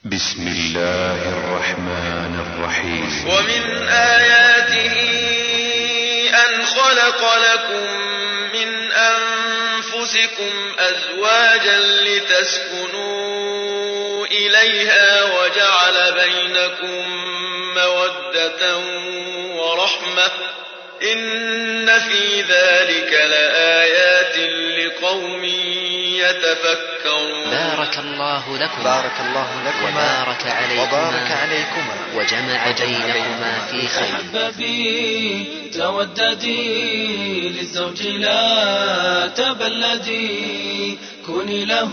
بسم الله الرحمن الرحيم ومن آياته أن خلق لكم من أنفسكم أزواجا لتسكنوا إليها وجعل بينكم مودة ورحمة إن في ذلك لآيات لقوم يتفكرون بارك الله لكم بارك الله لكما وبارك عليكما وبارك عليكما وجمع بينكما في خير تحببي توددي للزوج لا تبلدي كوني له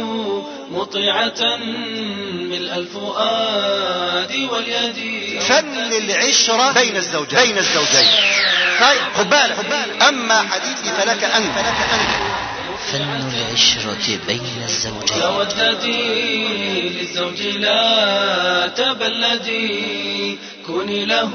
مطيعة ملء الفؤاد واليد فن العشرة بين الزوجين بين الزوجين طيب خد بالك أما حديثي فلك أنت فلك أنت فن العشرة بين الزوجين توددي للزوج لا تبلدي كوني له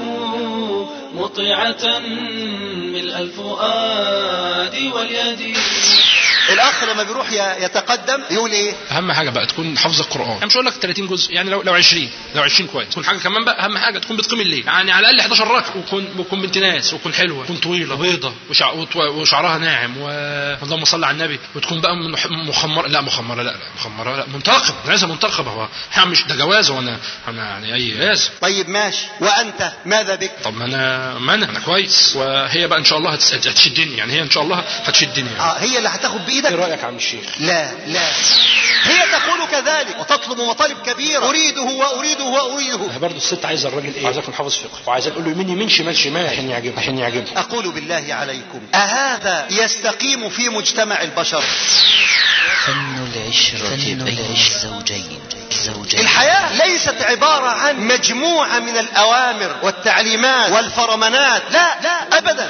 مطيعة ملء الفؤاد واليد الأخ لما بيروح ي- يتقدم يقول إيه اهم حاجه بقى تكون حافظ القران انا مش هقول لك 30 جزء يعني لو لو 20 لو 20 كويس تكون حاجه كمان بقى اهم حاجه تكون بتقيم الليل يعني على الاقل 11 ركعه وتكون وتكون بنت ناس وتكون حلوه وتكون طويله بيضه وشع... وت- وشعرها ناعم و اللهم صل على النبي وتكون بقى من- مخمره لا مخمره لا لا مخمره لا منتقب لازم منتقبه هو احنا مش ده جواز وانا انا يعني اي لازم طيب ماشي وأنت ماذا بك طب ما انا ما انا انا كويس وهي بقى ان شاء الله هتس- هتشدني يعني هي ان شاء الله هتشدني يعني. آه هي اللي هتاخد ايه بإيدك رايك يا عم الشيخ لا لا هي تقول كذلك وتطلب مطالب كبيرة أريده وأريده وأريده برضه الست عايزه الراجل ايه عايزاه يكون حافظ فقه وعايزاه تقول له يمين يمين شمال شمال عشان يعجبها عشان يعجبها أقول بالله عليكم أهذا يستقيم في مجتمع البشر فن العشرة بين الزوجين زوجين الحياة ليست عبارة عن مجموعة من الأوامر والتعليمات والفرمانات لا لا أبدا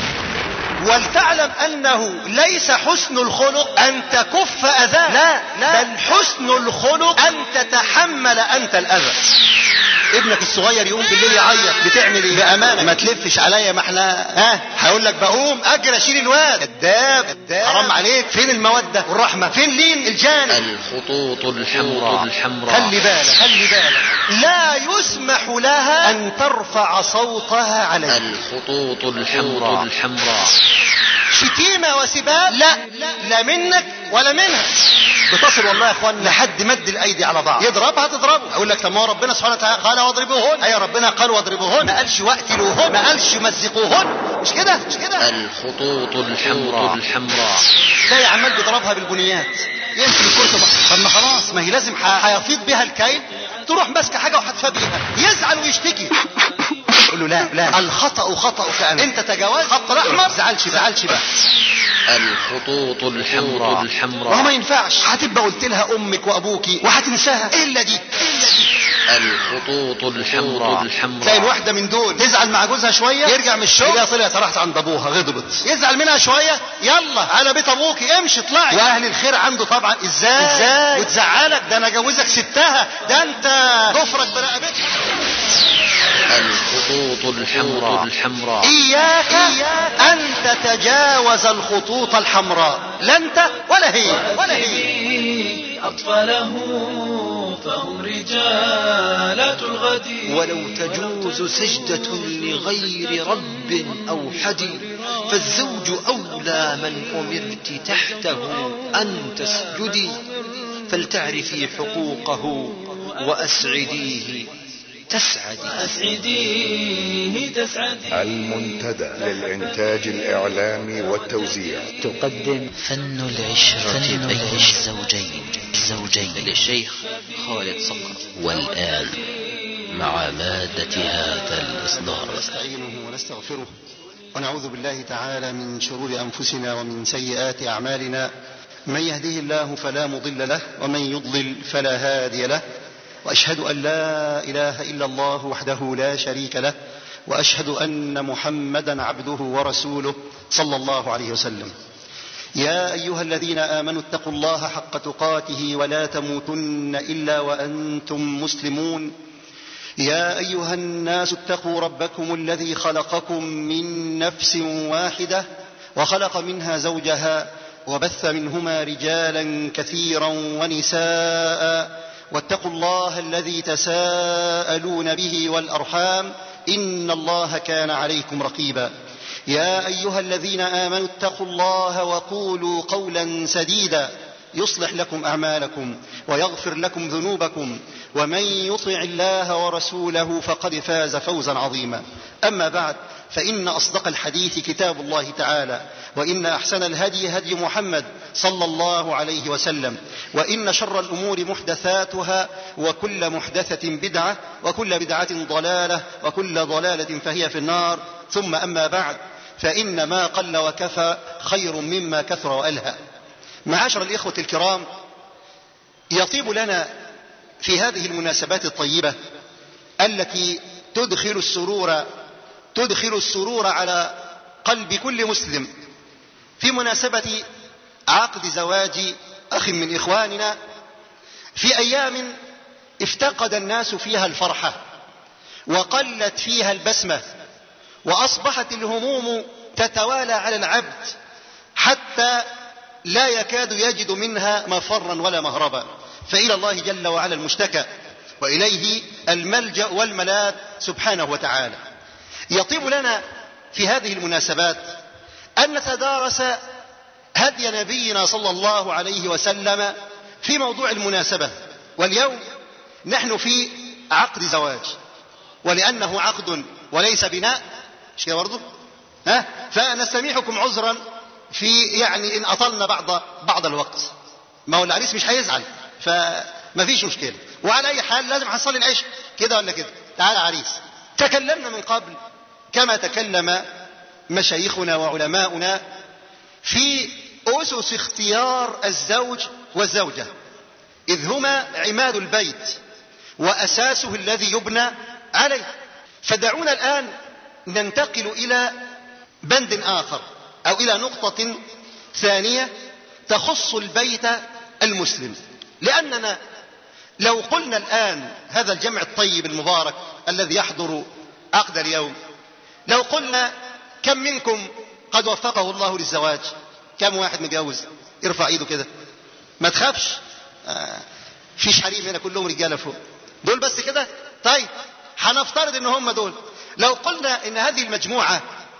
ولتعلم أنه ليس حسن الخلق أن تكف أذاه لا لا بل حسن الخلق أن تتحمل أنت الأذى ابنك الصغير يقوم بالليل يعيط بتعمل ايه بامانه ما تلفش عليا ما احنا ها هيقول لك بقوم اجري اشيل الواد كذاب كذاب حرام عليك فين الموده والرحمه فين لين الجانب الخطوط الحمراء الحمراء خلي بالك خلي بالك لا يسمح لها ان ترفع صوتها عليك الخطوط الحمراء الحمراء شتيمه وسباب لا لا منك ولا منها بتصل والله يا اخوان لحد مد الايدي على بعض يضربها تضربه اقول لك طب ما هو ربنا سبحانه وتعالى قال واضربوهن اي ربنا قال واضربوهن ما قالش واقتلوهن ما قالش مزقوهن مش كده مش كده الخطوط الحمراء الحمراء تلاقي عمال بيضربها بالبنيات يمسك الكرسي طب ما خلاص ما هي لازم ح- هيفيض بها الكيل تروح ماسكه حاجه وحتفها بيها يزعل ويشتكي يقول له لا لا الخطا خطاك انت انت تجاوزت خط الاحمر زعلش بقى زعلش بقى الخطوط الحمراء وهو الحمراء ما ينفعش هتبقى قلت لها امك وابوكي وهتنساها الا دي الا دي الخطوط الحمراء تلاقي الحمراء الواحده من دول تزعل مع جوزها شويه يرجع من الشغل يلاقيها طلعت راحت عند ابوها غضبت يزعل منها شويه يلا على بيت ابوكي امشي اطلعي واهل الخير عنده طبعا ازاي ازاي وتزعلك ده انا جوزك ستها ده انت ضفرك برقبتها الخطوط الحمراء الحمراء إياك أن تتجاوز الخطوط الحمراء لا أنت ولا هي ولا هي أطفاله فهم رجالات الغد ولو تجوز سجدة لغير رب أو حدي فالزوج أولى من أمرت تحته أن تسجدي فلتعرفي حقوقه وأسعديه تسعدي أسعديه تسعدي المنتدى للإنتاج الإعلامي والتوزيع تقدم فن العشرة بين الزوجين زوجين للشيخ خالد صقر والآن مع مادة هذا الإصدار نستعينه ونستغفره ونعوذ بالله تعالى من شرور أنفسنا ومن سيئات أعمالنا من يهده الله فلا مضل له ومن يضلل فلا هادي له وأشهد أن لا إله إلا الله وحده لا شريك له وأشهد أن محمدا عبده ورسوله صلى الله عليه وسلم يا أيها الذين آمنوا اتقوا الله حق تقاته ولا تموتن إلا وأنتم مسلمون يا أيها الناس اتقوا ربكم الذي خلقكم من نفس واحدة وخلق منها زوجها وبث منهما رجالا كثيرا ونساء واتقوا الله الذي تساءلون به والأرحام إن الله كان عليكم رقيبا يا أيها الذين آمنوا اتقوا الله وقولوا قولا سديدا يصلح لكم أعمالكم ويغفر لكم ذنوبكم ومن يطع الله ورسوله فقد فاز فوزا عظيما أما بعد فإن أصدق الحديث كتاب الله تعالى وإن أحسن الهدي هدي محمد صلى الله عليه وسلم وإن شر الأمور محدثاتها وكل محدثة بدعة وكل بدعة ضلالة وكل ضلالة فهي في النار ثم أما بعد فإن ما قل وكفى خير مما كثر وألهى معاشر الإخوة الكرام يطيب لنا في هذه المناسبات الطيبة التي تدخل السرور تدخل السرور على قلب كل مسلم في مناسبة عقد زواج أخ من إخواننا في أيام افتقد الناس فيها الفرحة وقلت فيها البسمة وأصبحت الهموم تتوالى على العبد حتى لا يكاد يجد منها مفرا ولا مهربا فإلى الله جل وعلا المشتكى وإليه الملجأ والملاذ سبحانه وتعالى يطيب لنا في هذه المناسبات أن نتدارس هدي نبينا صلى الله عليه وسلم في موضوع المناسبة واليوم نحن في عقد زواج ولأنه عقد وليس بناء مش كده برضه؟ ها فنستميحكم عذرا في يعني ان اطلنا بعض بعض الوقت ما هو العريس مش هيزعل فما فيش مشكله وعلى اي حال لازم هنصلي العشاء كده ولا كده تعالى عريس تكلمنا من قبل كما تكلم مشايخنا وعلماؤنا في اسس اختيار الزوج والزوجه اذ هما عماد البيت واساسه الذي يبنى عليه فدعونا الان ننتقل الى بند اخر او الى نقطة ثانية تخص البيت المسلم لاننا لو قلنا الان هذا الجمع الطيب المبارك الذي يحضر عقد اليوم لو قلنا كم منكم قد وفقه الله للزواج كم واحد متجوز ارفع ايده كده ما تخافش آه فيش حريم هنا كلهم رجاله فوق دول بس كده طيب هنفترض ان هم دول لو قلنا ان هذه المجموعه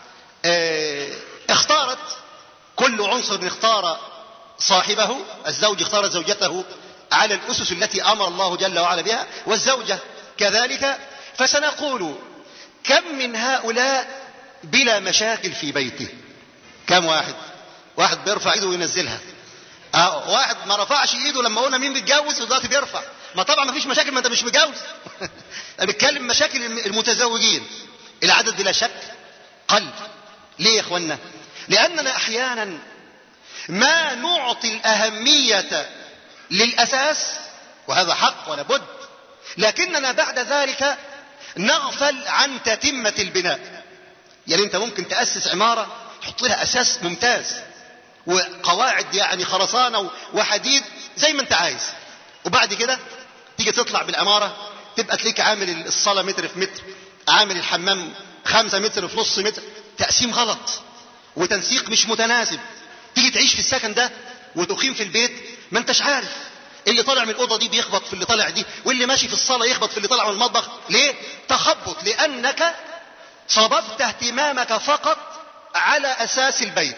آه اختارت كل عنصر اختار صاحبه الزوج اختار زوجته على الاسس التي امر الله جل وعلا بها والزوجه كذلك فسنقول كم من هؤلاء بلا مشاكل في بيته كم واحد واحد بيرفع ايده وينزلها اه واحد ما رفعش ايده لما قلنا مين بيتجوز ودلوقتي بيرفع ما طبعا ما فيش مشاكل ما انت مش متجوز انا بتكلم مشاكل المتزوجين العدد بلا شك قل ليه يا اخوانا لاننا احيانا ما نعطي الاهميه للاساس وهذا حق ولا بد لكننا بعد ذلك نغفل عن تتمه البناء يعني انت ممكن تاسس عماره تحط لها اساس ممتاز وقواعد يعني خرسانه وحديد زي ما انت عايز وبعد كده تيجي تطلع بالعماره تبقى تلاقيك عامل الصاله متر في متر عامل الحمام خمسة متر في نص متر تقسيم غلط وتنسيق مش متناسب تيجي تعيش في السكن ده وتقيم في البيت ما انتش عارف اللي طالع من الاوضه دي بيخبط في اللي طالع دي واللي ماشي في الصاله يخبط في اللي طالع من المطبخ ليه تخبط لانك صببت اهتمامك فقط على اساس البيت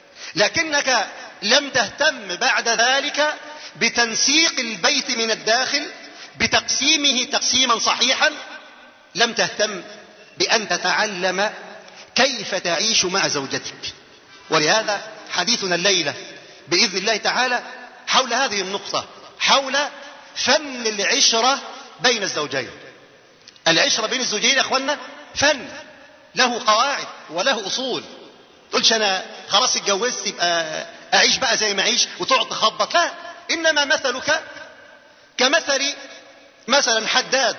لكنك لم تهتم بعد ذلك بتنسيق البيت من الداخل بتقسيمه تقسيما صحيحا لم تهتم بان تتعلم كيف تعيش مع زوجتك ولهذا حديثنا الليله باذن الله تعالى حول هذه النقطه حول فن العشره بين الزوجين العشره بين الزوجين يا اخوانا فن له قواعد وله اصول تقولش انا خلاص اتجوزت يبقى اعيش بقى زي ما اعيش وتقعد تخبط لا انما مثلك كمثل مثلا حداد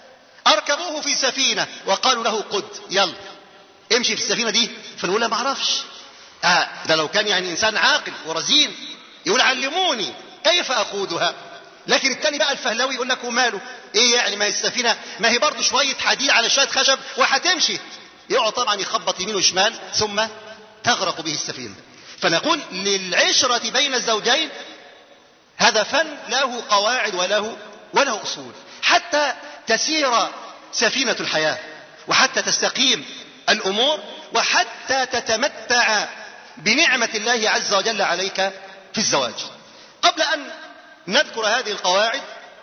اركبوه في سفينه وقالوا له قد يلا امشي في السفينه دي فالاولى ما اعرفش آه ده لو كان يعني انسان عاقل ورزين يقول علموني كيف اقودها لكن التاني بقى الفهلوي يقول لك وماله ايه يعني ما هي السفينه ما هي برضه شويه حديد على شويه خشب وهتمشي يقعد طبعا يخبط يمين وشمال ثم تغرق به السفينه فنقول للعشره بين الزوجين هذا فن له قواعد وله وله أصول حتى تسير سفينة الحياة وحتى تستقيم الأمور وحتى تتمتع بنعمة الله عز وجل عليك في الزواج قبل أن نذكر هذه القواعد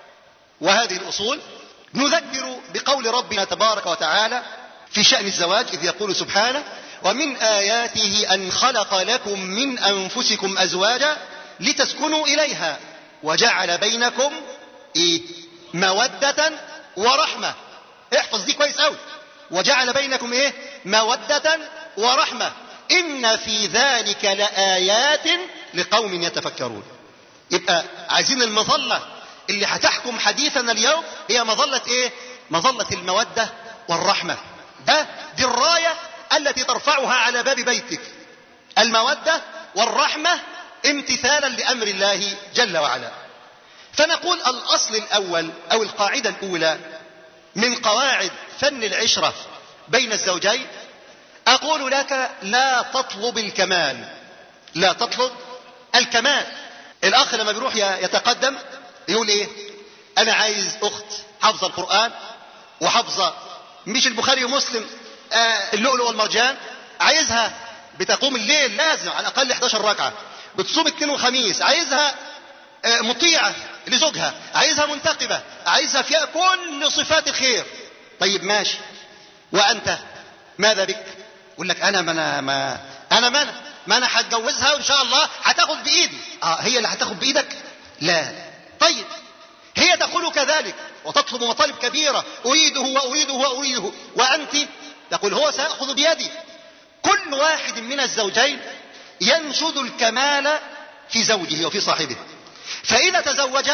وهذه الأصول نذكر بقول ربنا تبارك وتعالى في شأن الزواج إذ يقول سبحانه ومن آياته أن خلق لكم من أنفسكم أزواجا لتسكنوا إليها وجعل بينكم إيه؟ مودة ورحمة احفظ دي كويس قوي وجعل بينكم ايه مودة ورحمة إن في ذلك لآيات لقوم يتفكرون يبقى عايزين المظلة اللي هتحكم حديثنا اليوم هي مظلة ايه مظلة المودة والرحمة ده دي الراية التي ترفعها على باب بيتك المودة والرحمة امتثالا لأمر الله جل وعلا فنقول الأصل الأول أو القاعدة الأولى من قواعد فن العشرة بين الزوجين أقول لك لا تطلب الكمال لا تطلب الكمال الأخ لما بيروح يتقدم يقول إيه أنا عايز أخت حافظة القرآن وحافظة مش البخاري ومسلم آه اللؤلؤ والمرجان عايزها بتقوم الليل لازم على الأقل 11 ركعة بتصوم اثنين وخميس عايزها آه مطيعة لزوجها عايزها منتقبة عايزها فيها كل صفات الخير طيب ماشي وأنت ماذا بك يقول لك أنا ما أنا ما أنا ما أنا ما أنا هتجوزها وإن شاء الله هتاخد بإيدي آه هي اللي هتاخد بإيدك لا طيب هي تقول كذلك وتطلب مطالب كبيرة أريده وأريده وأريده وأنت تقول هو سيأخذ بيدي كل واحد من الزوجين ينشد الكمال في زوجه وفي صاحبه فإذا تزوج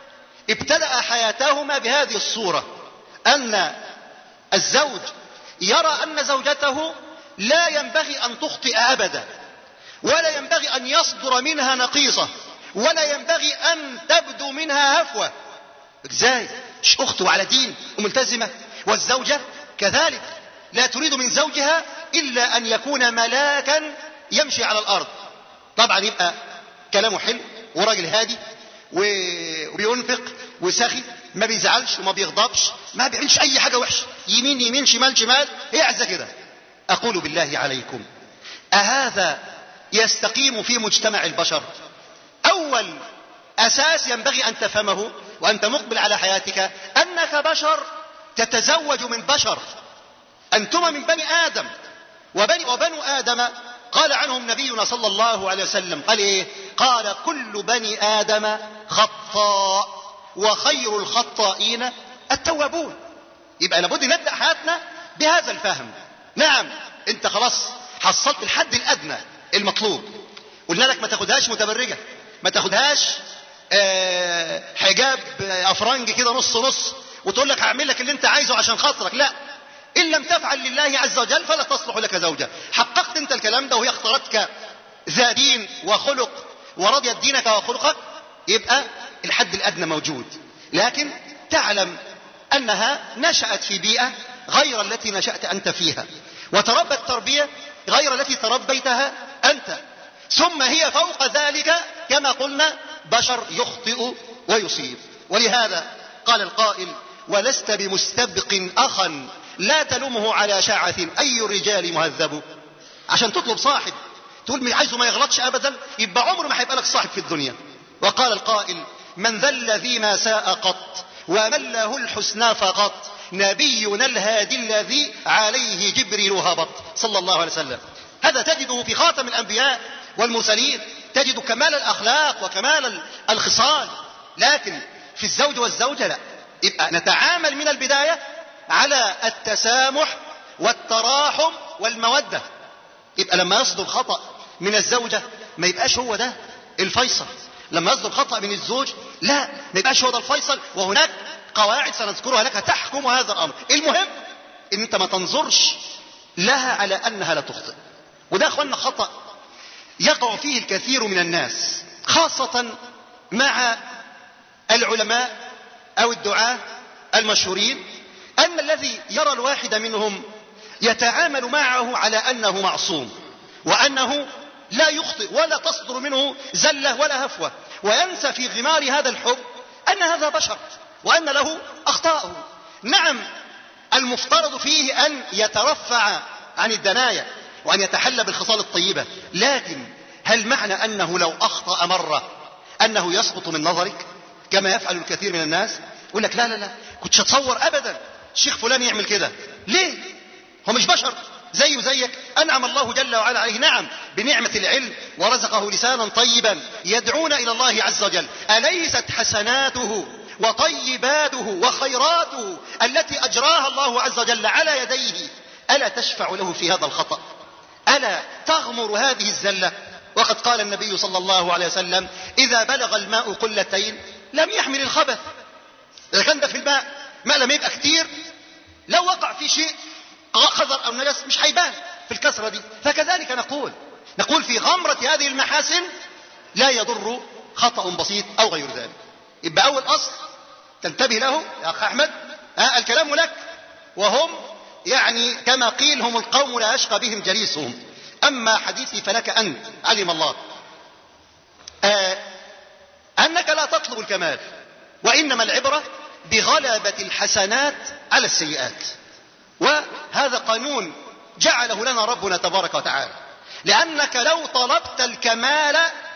ابتدأ حياتهما بهذه الصورة أن الزوج يرى أن زوجته لا ينبغي أن تخطئ أبدا ولا ينبغي أن يصدر منها نقيصة ولا ينبغي أن تبدو منها هفوة ازاي مش أخته على دين وملتزمة والزوجة كذلك لا تريد من زوجها إلا أن يكون ملاكا يمشي على الأرض طبعا يبقى كلامه حلو وراجل هادي وبينفق وسخي ما بيزعلش وما بيغضبش ما بيعملش اي حاجه وحشه يمين يمين شمال شمال هي عزه كده اقول بالله عليكم اهذا يستقيم في مجتمع البشر اول اساس ينبغي ان تفهمه وانت مقبل على حياتك انك بشر تتزوج من بشر انتم من بني ادم وبني وبنو ادم قال عنهم نبينا صلى الله عليه وسلم قال ايه قال كل بني ادم خطاء وخير الخطائين التوابون يبقى لابد نبدا حياتنا بهذا الفهم نعم انت خلاص حصلت الحد الادنى المطلوب قلنا لك ما تاخدهاش متبرجه ما تاخدهاش آه حجاب افرنج كده نص نص وتقول لك هعمل لك اللي انت عايزه عشان خاطرك لا ان لم تفعل لله عز وجل فلا تصلح لك زوجه حققت انت الكلام ده وهي اختارتك ذا دين وخلق ورضيت دينك وخلقك يبقى الحد الادنى موجود لكن تعلم انها نشات في بيئه غير التي نشات انت فيها وتربت تربيه غير التي تربيتها انت ثم هي فوق ذلك كما قلنا بشر يخطئ ويصيب ولهذا قال القائل ولست بمستبق اخا لا تلومه على شعث اي الرجال مهذب عشان تطلب صاحب تقول عايزه ما يغلطش ابدا يبقى عمره ما هيبقى لك صاحب في الدنيا وقال القائل من ذا الذي ما ساء قط ومن له الحسنى فقط نبينا الهادي الذي عليه جبريل هبط صلى الله عليه وسلم هذا تجده في خاتم الانبياء والمرسلين تجد كمال الاخلاق وكمال الخصال لكن في الزوج والزوجه لا يبقى نتعامل من البدايه على التسامح والتراحم والموده يبقى لما يصدر خطا من الزوجه ما يبقاش هو ده الفيصل لما يصدر خطأ من الزوج لا ما يبقاش هو ده الفيصل وهناك قواعد سنذكرها لك تحكم هذا الأمر المهم ان انت ما تنظرش لها على انها لا تخطئ وده اخوانا خطأ يقع فيه الكثير من الناس خاصة مع العلماء او الدعاة المشهورين ان الذي يرى الواحد منهم يتعامل معه على انه معصوم وانه لا يخطئ ولا تصدر منه زلة ولا هفوة وينسى في غمار هذا الحب أن هذا بشر وأن له أخطاءه نعم المفترض فيه أن يترفع عن الدنايا وأن يتحلى بالخصال الطيبة لكن هل معنى أنه لو أخطأ مرة أنه يسقط من نظرك كما يفعل الكثير من الناس يقول لك لا لا لا كنتش اتصور أبدا الشيخ فلان يعمل كده ليه هو مش بشر زيه زيك أنعم الله جل وعلا عليه نعم بنعمة العلم ورزقه لسانا طيبا يدعون إلى الله عز وجل أليست حسناته وطيباته وخيراته التي أجراها الله عز وجل على يديه ألا تشفع له في هذا الخطأ ألا تغمر هذه الزلة وقد قال النبي صلى الله عليه وسلم إذا بلغ الماء قلتين لم يحمل الخبث إذا كان ده في الماء ماء لما يبقى كتير لو وقع في شيء خزر أو نجس مش هيبان في الكسرة دي فكذلك نقول نقول في غمرة هذه المحاسن لا يضر خطأ بسيط أو غير ذلك يبقى أول أصل تنتبه له يا أخ أحمد ها الكلام لك وهم يعني كما قيل هم القوم لا يشقى بهم جليسهم أما حديثي فلك أنت علم الله آه أنك لا تطلب الكمال وإنما العبرة بغلبة الحسنات على السيئات وهذا قانون جعله لنا ربنا تبارك وتعالى لأنك لو طلبت الكمال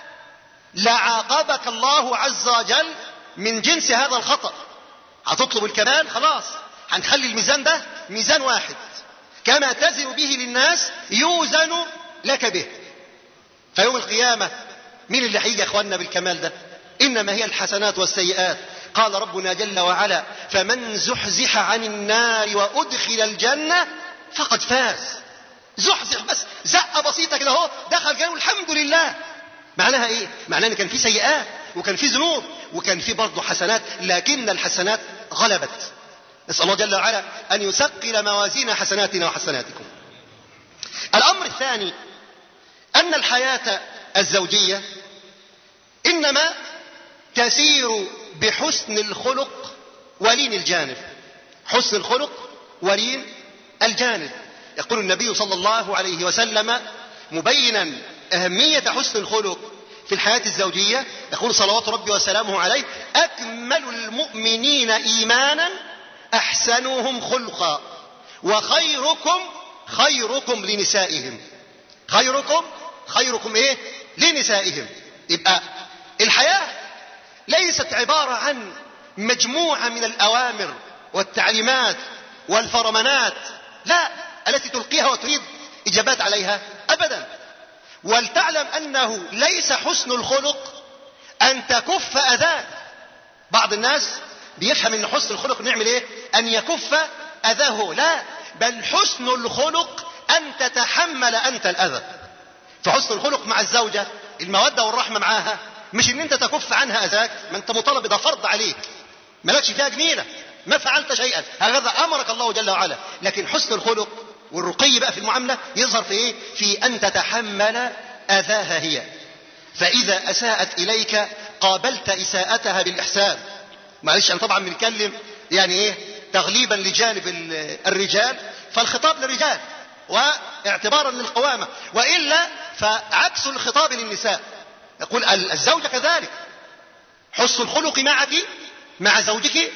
لعاقبك الله عز وجل من جنس هذا الخطأ هتطلب الكمال خلاص هنخلي الميزان ده ميزان واحد كما تزن به للناس يوزن لك به فيوم القيامة مين اللي هيجي يا اخواننا بالكمال ده انما هي الحسنات والسيئات قال ربنا جل وعلا فمن زحزح عن النار وادخل الجنة فقد فاز زحزح بس زقة بسيطة كده اهو دخل الجنة الحمد لله معناها ايه معناها ان كان في سيئات وكان في ذنوب وكان في برضه حسنات لكن الحسنات غلبت نسأل الله جل وعلا أن يثقل موازين حسناتنا وحسناتكم الأمر الثاني أن الحياة الزوجية إنما تسير بحسن الخلق ولين الجانب حسن الخلق ولين الجانب يقول النبي صلى الله عليه وسلم مبينا أهمية حسن الخلق في الحياة الزوجية يقول صلوات ربي وسلامه عليه أكمل المؤمنين إيمانا أحسنهم خلقا وخيركم خيركم لنسائهم خيركم خيركم ايه لنسائهم يبقى الحياة ليست عبارة عن مجموعة من الأوامر والتعليمات والفرمانات لا التي تلقيها وتريد إجابات عليها أبدا ولتعلم أنه ليس حسن الخلق أن تكف أذاك بعض الناس بيفهم ان حسن الخلق نعمل ايه ان يكف اذاه لا بل حسن الخلق ان تتحمل انت الاذى فحسن الخلق مع الزوجة المودة والرحمة معاها مش ان انت تكف عنها اذاك ما انت مطالب ده فرض عليك مالكش فيها جميلة ما فعلت شيئا هكذا امرك الله جل وعلا لكن حسن الخلق والرقي بقى في المعاملة يظهر في ايه في ان تتحمل اذاها هي فاذا اساءت اليك قابلت اساءتها بالاحسان معلش انا طبعا بنتكلم يعني ايه تغليبا لجانب الرجال فالخطاب للرجال واعتبارا للقوامة وإلا فعكس الخطاب للنساء يقول الزوجة كذلك حسن الخلق معك مع زوجك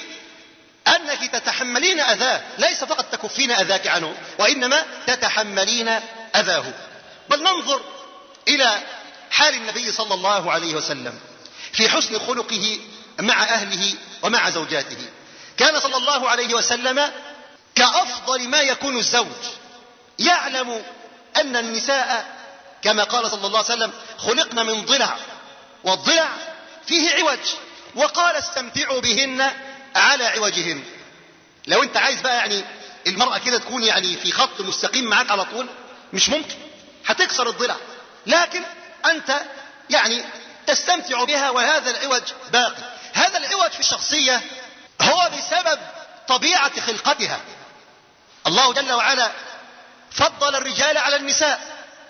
أنك تتحملين أذاه ليس فقط تكفين أذاك عنه وإنما تتحملين أذاه بل ننظر إلى حال النبي صلى الله عليه وسلم في حسن خلقه مع أهله ومع زوجاته كان صلى الله عليه وسلم كأفضل ما يكون الزوج يعلم أن النساء كما قال صلى الله عليه وسلم خلقن من ضلع والضلع فيه عوج وقال استمتعوا بهن على عوجهن لو انت عايز بقى يعني المرأة كده تكون يعني في خط مستقيم معاك على طول مش ممكن هتكسر الضلع لكن انت يعني تستمتع بها وهذا العوج باقي هذا العوج في الشخصية هو بسبب طبيعة خلقتها الله جل وعلا فضل الرجال على النساء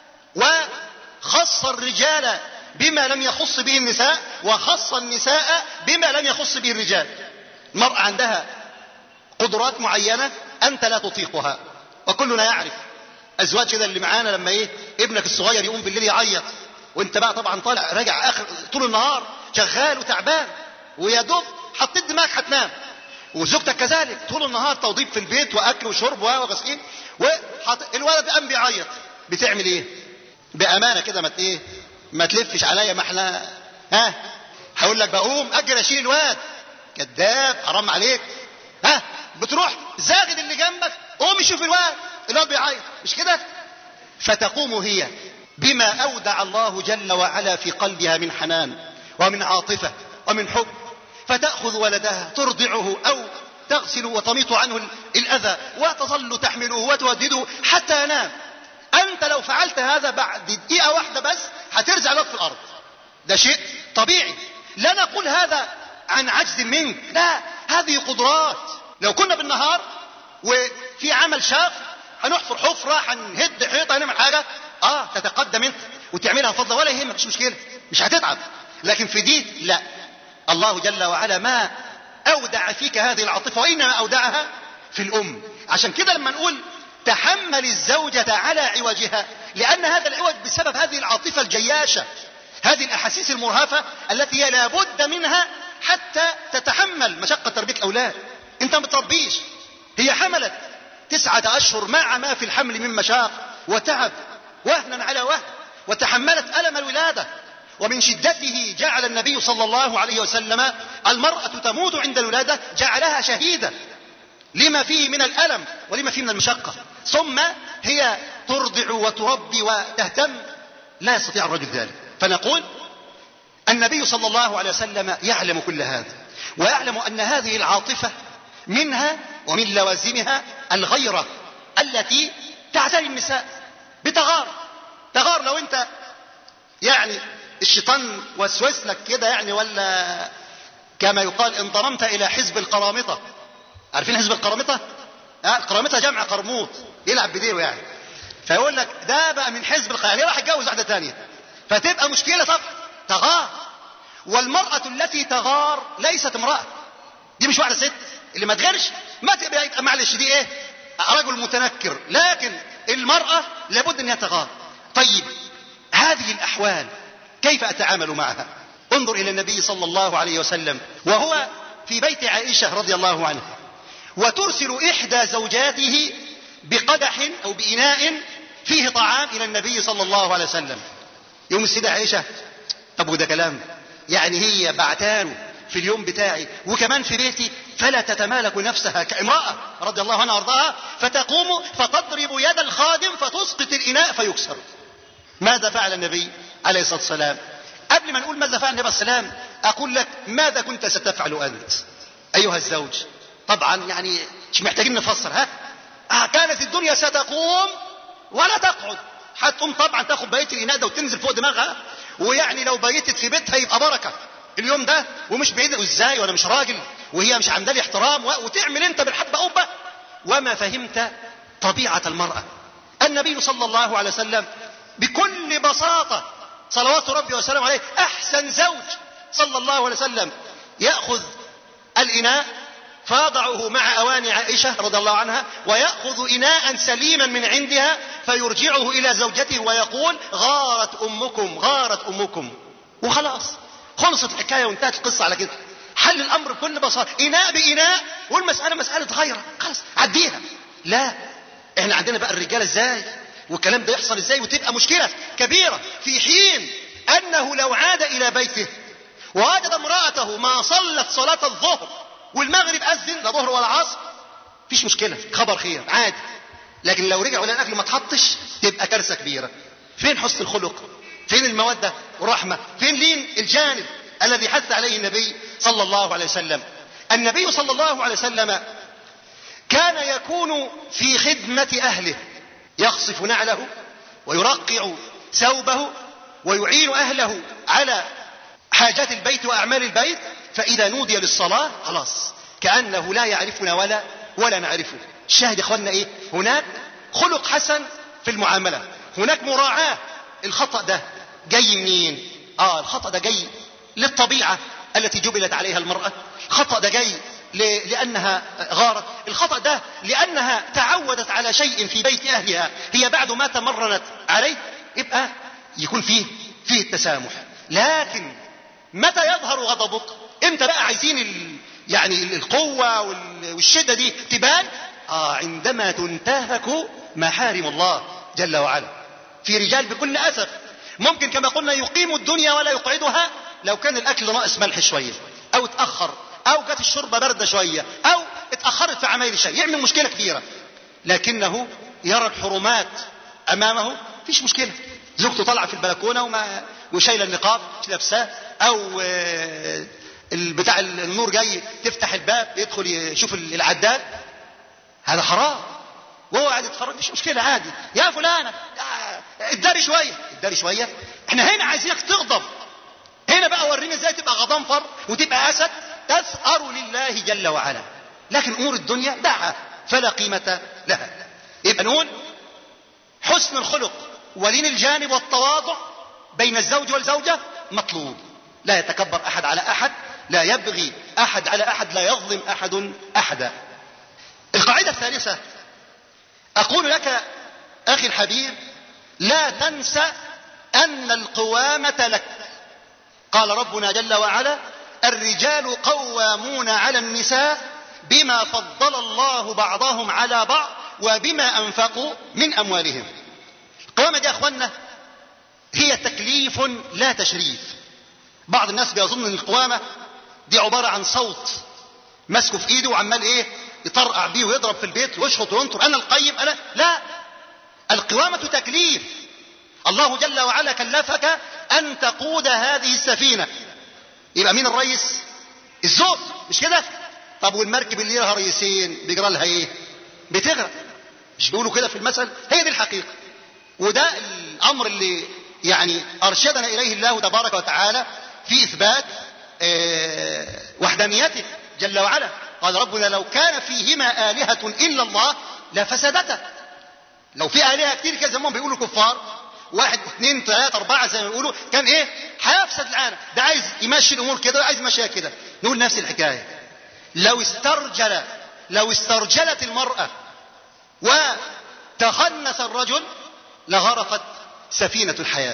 وخص الرجال بما لم يخص به النساء وخص النساء بما لم يخص به الرجال المرأة عندها قدرات معينة أنت لا تطيقها وكلنا يعرف أزواج كده اللي معانا لما إيه ابنك الصغير يقوم بالليل يعيط وانت بقى طبعا طالع راجع اخر طول النهار شغال وتعبان ويا دوب حطيت دماغك هتنام وزوجتك كذلك طول النهار توضيب في البيت واكل وشرب وغسيل وحط الولد قام بيعيط بتعمل ايه بامانه كده ما ايه ما تلفش عليا ما احنا ها هقول لك بقوم اجري اشيل الواد كذاب حرام عليك ها بتروح زاغد اللي جنبك قوم شوف الواد الواد بيعيط مش كده فتقوم هي بما اودع الله جل وعلا في قلبها من حنان ومن عاطفه ومن حب فتاخذ ولدها ترضعه او تغسل وتميط عنه الاذى وتظل تحمله وتودده حتى ينام انت لو فعلت هذا بعد دقيقه واحده بس هترجع لك في الارض ده شيء طبيعي لا نقول هذا عن عجز منك لا هذه قدرات لو كنا بالنهار وفي عمل شاق هنحفر حفره هنهد حيطه هنعمل حاجه اه تتقدم انت وتعملها فضلا ولا يهمك مش مشكله مش هتتعب لكن في دي لا الله جل وعلا ما اودع فيك هذه العاطفه وانما اودعها في الام عشان كده لما نقول تحمل الزوجة على عوجها لأن هذا العوج بسبب هذه العاطفة الجياشة هذه الأحاسيس المرهفة التي هي لابد منها حتى تتحمل مشقة تربية الأولاد أنت ما بتربيش هي حملت تسعة أشهر مع ما في الحمل من مشاق وتعب وهنا على وهن وتحملت ألم الولادة ومن شدته جعل النبي صلى الله عليه وسلم المرأة تموت عند الولادة جعلها شهيدة لما فيه من الألم ولما فيه من المشقة ثم هي ترضع وتربي وتهتم لا يستطيع الرجل ذلك فنقول النبي صلى الله عليه وسلم يعلم كل هذا ويعلم أن هذه العاطفة منها ومن لوازمها الغيرة التي تعتري النساء بتغار تغار لو انت يعني الشيطان وسوس لك كده يعني ولا كما يقال انضممت الى حزب القرامطه عارفين حزب القرامطه آه القرامطه جمع قرموط يلعب بديله يعني فيقول لك ده بقى من حزب القرامطه يعني راح يتجوز واحده ثانيه فتبقى مشكله طب تغار والمراه التي تغار ليست امراه دي مش واحده ست اللي ما تغيرش ما تبقى معلش دي ايه رجل متنكر لكن المراه لابد انها تغار طيب هذه الاحوال كيف اتعامل معها انظر الى النبي صلى الله عليه وسلم وهو في بيت عائشه رضي الله عنها وترسل احدى زوجاته بقدح او باناء فيه طعام الى النبي صلى الله عليه وسلم يوم السيدة عائشة طب وده كلام يعني هي بعتان في اليوم بتاعي وكمان في بيتي فلا تتمالك نفسها كامرأة رضي الله عنها وارضاها فتقوم فتضرب يد الخادم فتسقط الإناء فيكسر ماذا فعل النبي عليه الصلاة والسلام قبل ما نقول ماذا فعل النبي عليه السلام أقول لك ماذا كنت ستفعل أنت أيها الزوج طبعا يعني مش محتاجين نفسر ها آه كانت الدنيا ستقوم ولا تقعد هتقوم طبعا تاخد بقيه الاناء ده وتنزل فوق دماغها ويعني لو بيتت في بيتها يبقى بركه اليوم ده ومش بعيد ازاي وانا مش راجل وهي مش عامله لي احترام وتعمل انت بالحبه قبه وما فهمت طبيعه المراه النبي صلى الله عليه وسلم بكل بساطه صلوات ربي وسلامه عليه احسن زوج صلى الله عليه وسلم ياخذ الاناء فيضعه مع اواني عائشه رضي الله عنها وياخذ اناء سليما من عندها فيرجعه الى زوجته ويقول غارت امكم غارت امكم وخلاص خلصت الحكايه وانتهت القصه على كده حل الامر بكل بساطه اناء باناء والمساله مساله غيره خلاص عديها لا احنا عندنا بقى الرجاله ازاي والكلام ده يحصل ازاي وتبقى مشكله كبيره في حين انه لو عاد الى بيته ووجد امراته ما صلت صلاه الظهر والمغرب اذن لا ظهر ولا عصر مفيش مشكله خبر خير عادي لكن لو رجعوا الاكل ما تحطش تبقى كارثه كبيره فين حسن الخلق فين الموده والرحمه فين لين الجانب الذي حث عليه النبي صلى الله عليه وسلم النبي صلى الله عليه وسلم كان يكون في خدمه اهله يخصف نعله ويرقع ثوبه ويعين اهله على حاجات البيت واعمال البيت فاذا نودي للصلاه خلاص كانه لا يعرفنا ولا ولا نعرفه الشاهد يا اخوانا ايه هناك خلق حسن في المعامله هناك مراعاه الخطا ده جاي منين اه الخطا ده جاي للطبيعه التي جبلت عليها المراه الخطا ده جاي لأنها غارت الخطأ ده لأنها تعودت على شيء في بيت أهلها هي بعد ما تمرنت عليه يبقى يكون فيه فيه التسامح لكن متى يظهر غضبك امتى بقى عايزين ال... يعني القوة وال- والشدة دي تبان آه عندما تنتهك محارم الله جل وعلا في رجال بكل أسف ممكن كما قلنا يقيم الدنيا ولا يقعدها لو كان الأكل ناقص ملح شوية أو اتأخر أو جت الشوربة باردة شوية أو اتأخرت في عمايل الشيء يعمل مشكلة كبيرة لكنه يرى الحرمات أمامه فيش مشكلة زوجته طالعة في البلكونة وما وشايلة النقاب مش لابساه أو آه، البتاع النور جاي تفتح الباب يدخل يشوف العداد هذا حرام وهو قاعد يتفرج مش مشكلة عادي يا فلانة آه، اتداري شوية اتداري شوية احنا هنا عايزينك تغضب هنا بقى وريني ازاي تبقى غضنفر وتبقى اسد تثأر لله جل وعلا لكن امور الدنيا دعها فلا قيمة لها يبقى نقول حسن الخلق ولين الجانب والتواضع بين الزوج والزوجة مطلوب لا يتكبر احد على احد لا يبغي احد على احد لا يظلم احد احدا القاعدة الثالثة اقول لك اخي الحبيب لا تنسى ان القوامة لك قال ربنا جل وعلا الرجال قوامون على النساء بما فضل الله بعضهم على بعض وبما انفقوا من اموالهم القوامة دي يا اخوانا هي تكليف لا تشريف بعض الناس بيظن ان القوامة دي عبارة عن صوت ماسكه في ايده وعمال ايه يطرقع بيه ويضرب في البيت ويشخط وينطر انا القيم انا لا القوامة تكليف الله جل وعلا كلفك ان تقود هذه السفينة يبقى مين الرئيس الزوج مش كده طب والمركب اللي لها رئيسين بيجرى لها ايه بتغرق مش بيقولوا كده في المثل هي دي الحقيقة وده الامر اللي يعني ارشدنا اليه الله تبارك وتعالى في اثبات آه، وحدانيته جل وعلا قال ربنا لو كان فيهما آلهة إلا الله لفسدتا لو في آلهة كتير كده زي ما هم بيقولوا كفار واحد اثنين ثلاثة أربعة زي ما بيقولوا كان إيه هيفسد العالم ده عايز يمشي الأمور كده وعايز يمشيها كده نقول نفس الحكاية لو استرجل لو استرجلت المرأة وتخنس الرجل لغرقت سفينة الحياة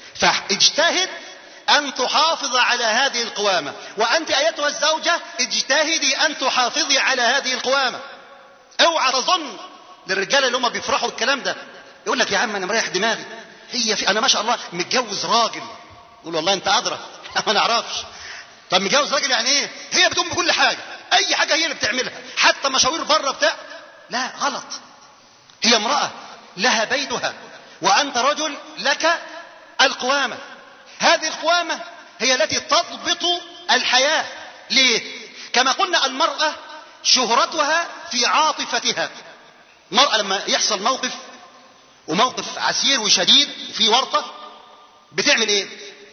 فاجتهد أن تحافظ على هذه القوامة وأنت أيتها الزوجة اجتهدي أن تحافظي على هذه القوامة اوعى تظن للرجاله اللي هم بيفرحوا بالكلام ده يقول لك يا عم انا مريح دماغي هي في انا ما شاء الله متجوز راجل يقول والله انت ادرى ما نعرفش طب متجوز راجل يعني ايه هي بتقوم بكل حاجه اي حاجه هي اللي بتعملها حتى مشاوير بره بتاع لا غلط هي امراه لها بيتها وانت رجل لك القوامه هذه القوامه هي التي تضبط الحياه ليه كما قلنا المراه شهرتها في عاطفتها المرأة لما يحصل موقف وموقف عسير وشديد في ورطة بتعمل ايه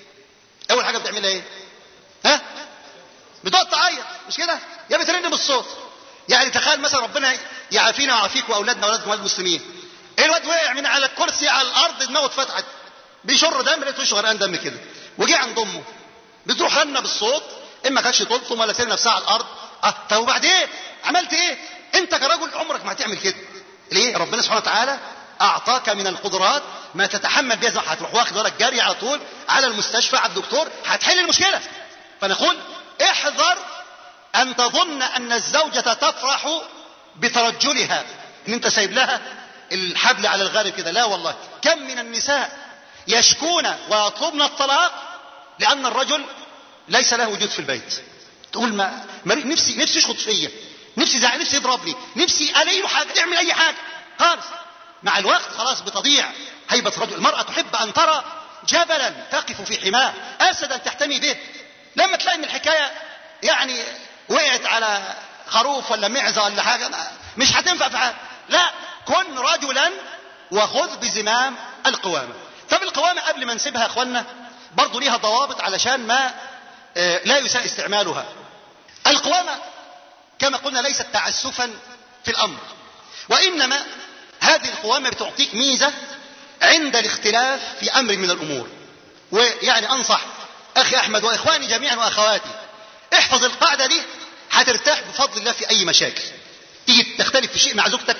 اول حاجة بتعملها ايه ها بتقعد تعيط مش كده يا بترن بالصوت يعني تخيل مثلا ربنا يعافينا ويعافيك واولادنا واولادكم واولاد المسلمين ايه الواد وقع من على الكرسي على الارض دماغه اتفتحت بيشر دم لقيت وشه غرقان دم كده وجه عند امه بتروح رنه بالصوت اما كانتش تلطم ولا ترمي نفسها على الارض اه طب وبعدين عملت ايه انت كرجل عمرك ما هتعمل كده ليه ربنا سبحانه وتعالى اعطاك من القدرات ما تتحمل بها زي هتروح واخد ورق جري على طول على المستشفى على الدكتور هتحل المشكله فنقول احذر ان تظن ان الزوجه تفرح بترجلها ان انت سايب لها الحبل على الغارب كده لا والله كم من النساء يشكون ويطلبن الطلاق لان الرجل ليس له وجود في البيت تقول ما ما- نفسي نفسي يشخط فيا نفسي زعل نفسي يضربني نفسي الاقي له حاجه يعمل اي حاجه خالص مع الوقت خلاص بتضيع هيبه الرجل المراه تحب ان ترى جبلا تقف في حماه اسدا تحتمي به لما تلاقي ان الحكايه يعني وقعت على خروف ولا معزه ولا حاجه ما- مش هتنفع في حاجه لا كن رجلا وخذ بزمام القوامه طب القوامه قبل ما نسيبها يا اخوانا برضه ليها ضوابط علشان ما آه، لا يساء استعمالها القوامه كما قلنا ليست تعسفا في الامر وانما هذه القوامه بتعطيك ميزه عند الاختلاف في امر من الامور ويعني انصح اخي احمد واخواني جميعا واخواتي احفظ القاعده دي هترتاح بفضل الله في اي مشاكل تيجي تختلف في شيء مع زوجتك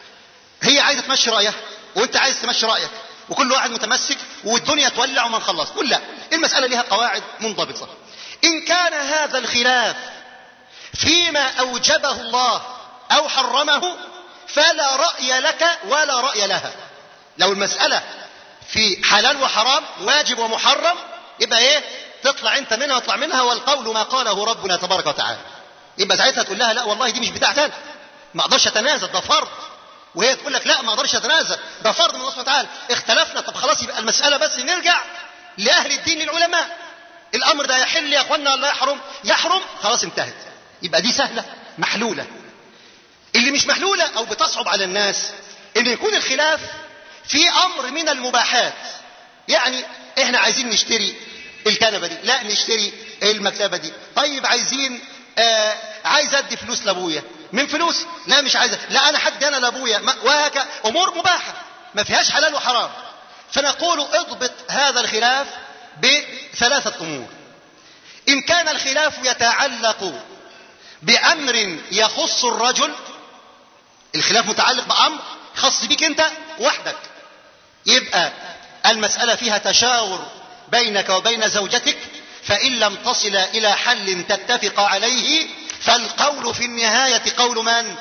هي عايزه تمشي رايها وانت عايز تمشي رايك وكل واحد متمسك والدنيا تولع وما نخلص قول لا المساله لها قواعد منضبطه ان كان هذا الخلاف فيما أوجبه الله أو حرمه فلا رأي لك ولا رأي لها لو المسألة في حلال وحرام واجب ومحرم يبقى ايه تطلع انت منها واطلع منها والقول ما قاله ربنا تبارك وتعالى يبقى ساعتها تقول لها لا والله دي مش بتاعتي انا ما اقدرش اتنازل ده فرض وهي تقول لك لا ما اقدرش اتنازل ده فرض من الله سبحانه وتعالى اختلفنا طب خلاص يبقى المساله بس نرجع لاهل الدين للعلماء الامر ده يحل يا اخوانا ولا يحرم يحرم خلاص انتهت يبقى دي سهله محلوله اللي مش محلوله او بتصعب على الناس ان يكون الخلاف في امر من المباحات يعني احنا عايزين نشتري الكنبه دي لا نشتري المكتبه دي طيب عايزين آه عايز ادي فلوس لابويا من فلوسي لا مش عايز لا انا حد انا لابويا وهكذا امور مباحه ما فيهاش حلال وحرام فنقول اضبط هذا الخلاف بثلاثه امور ان كان الخلاف يتعلق بامر يخص الرجل الخلاف متعلق بامر خاص بيك انت وحدك يبقى المساله فيها تشاور بينك وبين زوجتك فان لم تصل الى حل تتفق عليه فالقول في النهايه قول من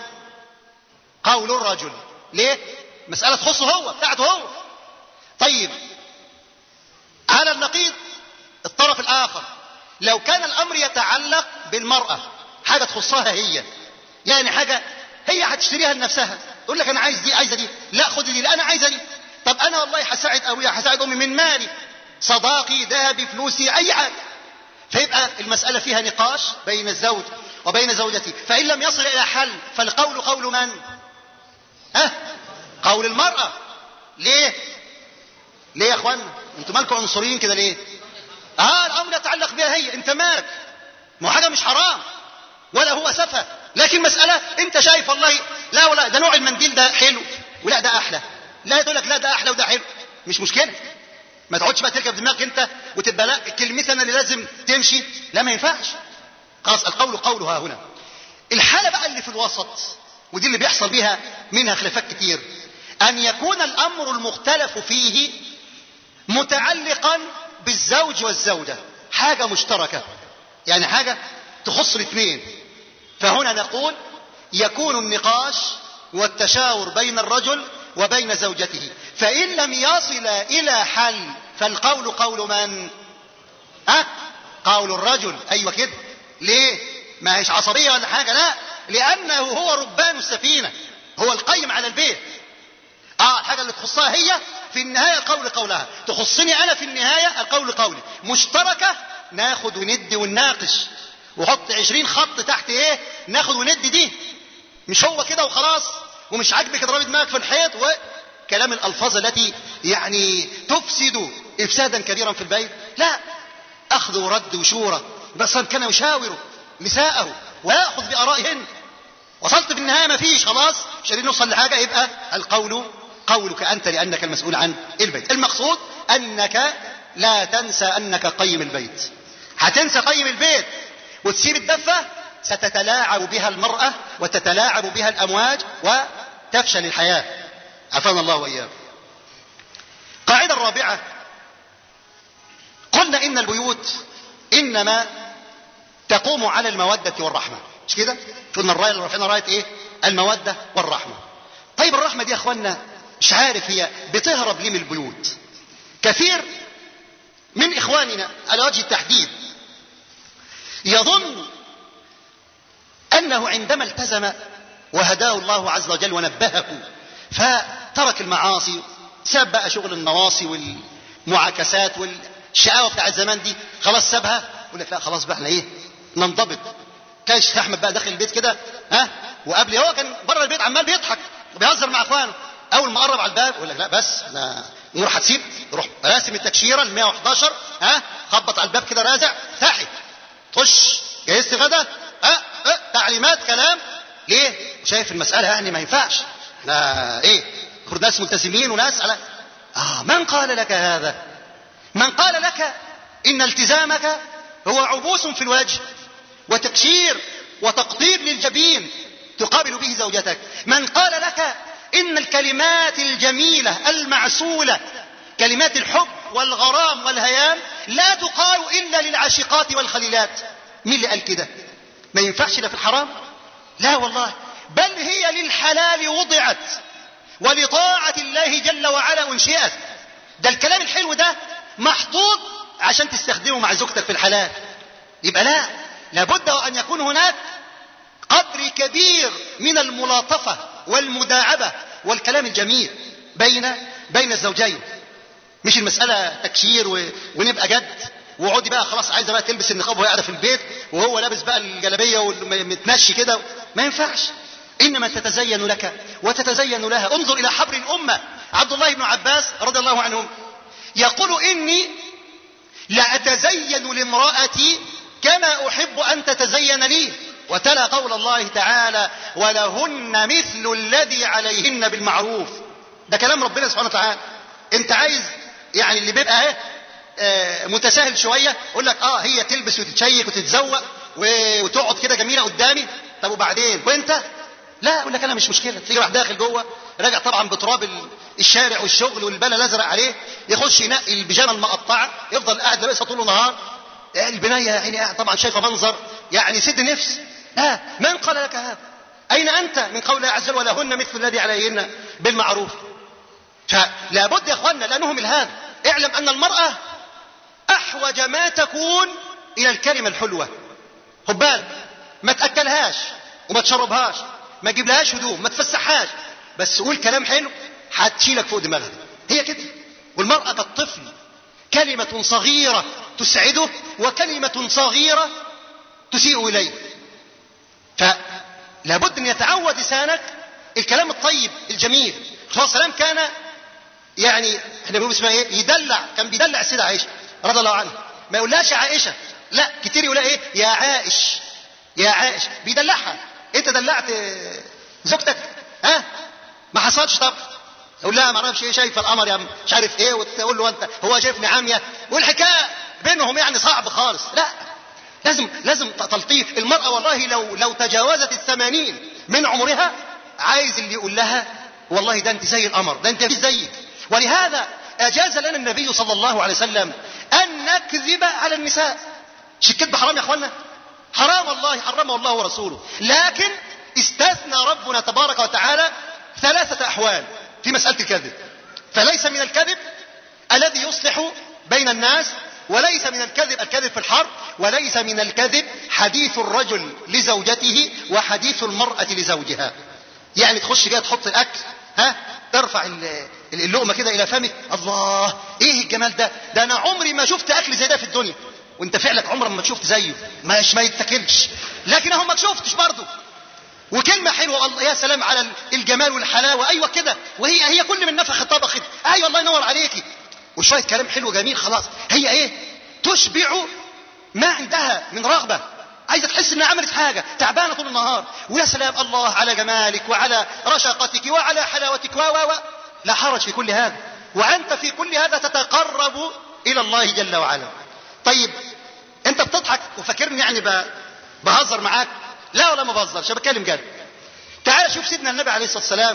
قول الرجل ليه مساله تخصه هو بتاعته هو طيب على النقيض الطرف الاخر لو كان الامر يتعلق بالمراه حاجه تخصها هي يعني حاجه هي هتشتريها لنفسها تقول لك انا عايز دي عايزه دي لا خد دي لا انا عايزه دي طب انا والله هساعد ابويا هساعد امي من مالي صداقي ذهبي فلوسي اي حاجه فيبقى المساله فيها نقاش بين الزوج وبين زوجته فان لم يصل الى حل فالقول قول من ها أه؟ قول المراه ليه ليه يا اخوانا انتوا مالكم عنصريين كده ليه اه الامر يتعلق بها هي انت مالك ما هو حاجه مش حرام ولا هو سفه لكن مساله انت شايف والله لا ولا ده نوع المنديل ده حلو ولا ده احلى لا تقول لك لا ده احلى وده حلو مش مشكله ما تقعدش بقى تركب دماغك انت وتبقى لا كلمتي انا اللي لازم تمشي لا ما ينفعش خلاص القول قولها هنا الحاله بقى اللي في الوسط ودي اللي بيحصل بيها منها خلافات كتير ان يكون الامر المختلف فيه متعلقا بالزوج والزوجه حاجه مشتركه يعني حاجه تخص الاثنين فهنا نقول يكون النقاش والتشاور بين الرجل وبين زوجته فإن لم يصل إلى حل فالقول قول من؟ أه؟ قول الرجل أيوة كده ليه؟ ما هيش عصبية ولا حاجة لا لأنه هو ربان السفينة هو القيم على البيت اه الحاجة اللي تخصها هي في النهاية القول قولها تخصني أنا في النهاية القول قولي مشتركة ناخد وندي ونناقش وحط عشرين خط تحت ايه ناخد وندي دي مش هو كده وخلاص ومش عاجبك اضربي دماغك في الحيط وكلام الالفاظ التي يعني تفسد افسادا كبيرا في البيت لا اخذ ورد وشورى بس كان يشاور نساءه وياخذ بارائهن وصلت في النهايه ما فيش خلاص مش قادرين نوصل لحاجه يبقى القول قولك انت لانك المسؤول عن البيت المقصود انك لا تنسى انك قيم البيت هتنسى قيم البيت وتسيب الدفه ستتلاعب بها المرأة وتتلاعب بها الأمواج وتفشل الحياة عافانا الله وإياه قاعدة الرابعة قلنا إن البيوت إنما تقوم على المودة والرحمة مش كده؟ قلنا الراية اللي رافعين راية إيه؟ المودة والرحمة طيب الرحمة دي يا أخوانا مش عارف هي بتهرب ليه من البيوت كثير من إخواننا على وجه التحديد يظن أنه عندما التزم وهداه الله عز وجل ونبهه فترك المعاصي ساب بقى شغل النواصي والمعاكسات والشقاوة بتاع الزمان دي خلاص سابها يقول لك لا خلاص بقى احنا ايه ننضبط كان الشيخ احمد بقى داخل البيت كده ها وقبل هو كان بره البيت عمال بيضحك وبيهزر مع اخوانه اول ما قرب على الباب يقول لك لا بس انا نور هتسيب يروح راسم التكشيره ال 111 ها خبط على الباب كده رازع تحت خش جهزت غدا أه أه تعليمات كلام ليه شايف المسألة يعني ما ينفعش احنا ايه المفروض ناس ملتزمين وناس على اه من قال لك هذا من قال لك ان التزامك هو عبوس في الوجه وتكشير وتقطير للجبين تقابل به زوجتك من قال لك ان الكلمات الجميلة المعسولة كلمات الحب والغرام والهيام لا تقال الا للعاشقات والخليلات مين اللي قال كده ما ينفعش لا في الحرام لا والله بل هي للحلال وضعت ولطاعة الله جل وعلا أنشئت ده الكلام الحلو ده محطوط عشان تستخدمه مع زوجتك في الحلال يبقى لا لابد أن يكون هناك قدر كبير من الملاطفة والمداعبة والكلام الجميل بين بين الزوجين مش المسألة تكشير و... ونبقى جد وعودي بقى خلاص عايزه بقى تلبس النقاب وهي قاعده في البيت وهو لابس بقى الجلابيه ومتمشي كده ما ينفعش انما تتزين لك وتتزين لها انظر الى حبر الامه عبد الله بن عباس رضي الله عنهم يقول اني لاتزين لامراتي كما احب ان تتزين لي وتلا قول الله تعالى ولهن مثل الذي عليهن بالمعروف ده كلام ربنا سبحانه وتعالى انت عايز يعني اللي بيبقى ايه آه متساهل شويه يقول لك اه هي تلبس وتتشيك وتتزوق وتقعد كده جميله قدامي طب وبعدين وانت لا يقول لك انا مش مشكله تيجي راح داخل جوه راجع طبعا بتراب الشارع والشغل والبلا الازرق عليه يخش ينقي البيجامه المقطعه يفضل قاعد لابسها طول النهار البنايه يعني قاعد طبعا شايفه منظر يعني سد نفس لا من قال لك هذا اين انت من قول الله عز وجل ولهن مثل الذي عليهن بالمعروف فلا بد يا اخواننا لا نهمل هذا اعلم ان المراه احوج ما تكون الى الكلمه الحلوه خد بالك ما تاكلهاش وما تشربهاش ما تجيبلهاش هدوم ما تفسحهاش بس قول كلام حلو هتشيلك فوق دماغها هي كده والمراه كالطفل كلمه صغيره تسعده وكلمه صغيره تسيء اليه فلا بد ان يتعود لسانك الكلام الطيب الجميل الرسول صلى الله عليه وسلم كان يعني احنا بنقول اسمها ايه يدلع كان بيدلع السيده عائشه رضي الله عنها ما يقولهاش عائشه لا كتير يقولها ايه يا عائش يا عائش بيدلعها انت دلعت زوجتك ها ما حصلش طب يقول لها ما اعرفش ايه شايفه القمر يا مش عارف ايه وتقول له انت هو شايفني عاميه والحكايه بينهم يعني صعب خالص لا لازم لازم تلطيف المرأة والله لو لو تجاوزت الثمانين من عمرها عايز اللي يقول لها والله ده انت زي القمر ده انت مش زيك ولهذا اجاز لنا النبي صلى الله عليه وسلم ان نكذب على النساء مش الكذب حرام يا اخوانا حرام الله حرمه الله ورسوله لكن استثنى ربنا تبارك وتعالى ثلاثة احوال في مسألة الكذب فليس من الكذب الذي يصلح بين الناس وليس من الكذب الكذب في الحرب وليس من الكذب حديث الرجل لزوجته وحديث المرأة لزوجها يعني تخش كده تحط الاكل ها ترفع اللقمة كده الى فمك الله ايه الجمال ده ده انا عمري ما شفت اكل زي ده في الدنيا وانت فعلك عمرك ما شفت زيه مش ما يتاكلش لكن اهو ما شفتش برضه وكلمة حلوة الله يا سلام على الجمال والحلاوة أيوة كده وهي هي كل من نفخ طبخت أيوة الله ينور عليكي وشوية كلام حلو جميل خلاص هي إيه تشبع ما عندها من رغبة عايزة تحس إنها عملت حاجة تعبانة طول النهار ويا سلام الله على جمالك وعلى رشاقتك وعلى حلاوتك و و لا حرج في كل هذا وأنت في كل هذا تتقرب إلى الله جل وعلا طيب أنت بتضحك وفاكرني يعني بهزر معاك لا ولا ما بهزرش بتكلم جد تعال شوف سيدنا النبي عليه الصلاه والسلام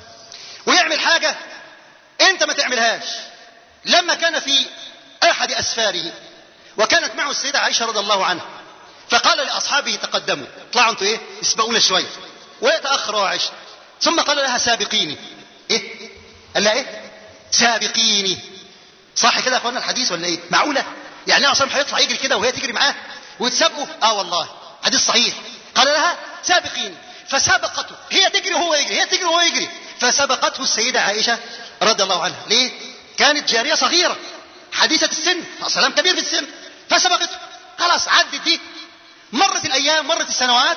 ويعمل حاجه انت ما تعملهاش لما كان في احد اسفاره وكانت معه السيده عائشه رضي الله عنها فقال لاصحابه تقدموا اطلعوا انتوا ايه اسبقونا شويه ويتاخر عائشه ثم قال لها سابقيني ايه قال لها ايه سابقيني صح كده يا اخوانا الحديث ولا ايه معقوله يعني عصام هيطلع يجري كده وهي تجري معاه ويتسابقوا اه والله حديث صحيح قال لها سابقيني فسبقته هي تجري وهو يجري هي تجري وهو يجري فسبقته السيدة عائشة رضي الله عنها ليه كانت جارية صغيرة حديثة السن سلام كبير في السن فسبقته خلاص عدت دي مرت الأيام مرت السنوات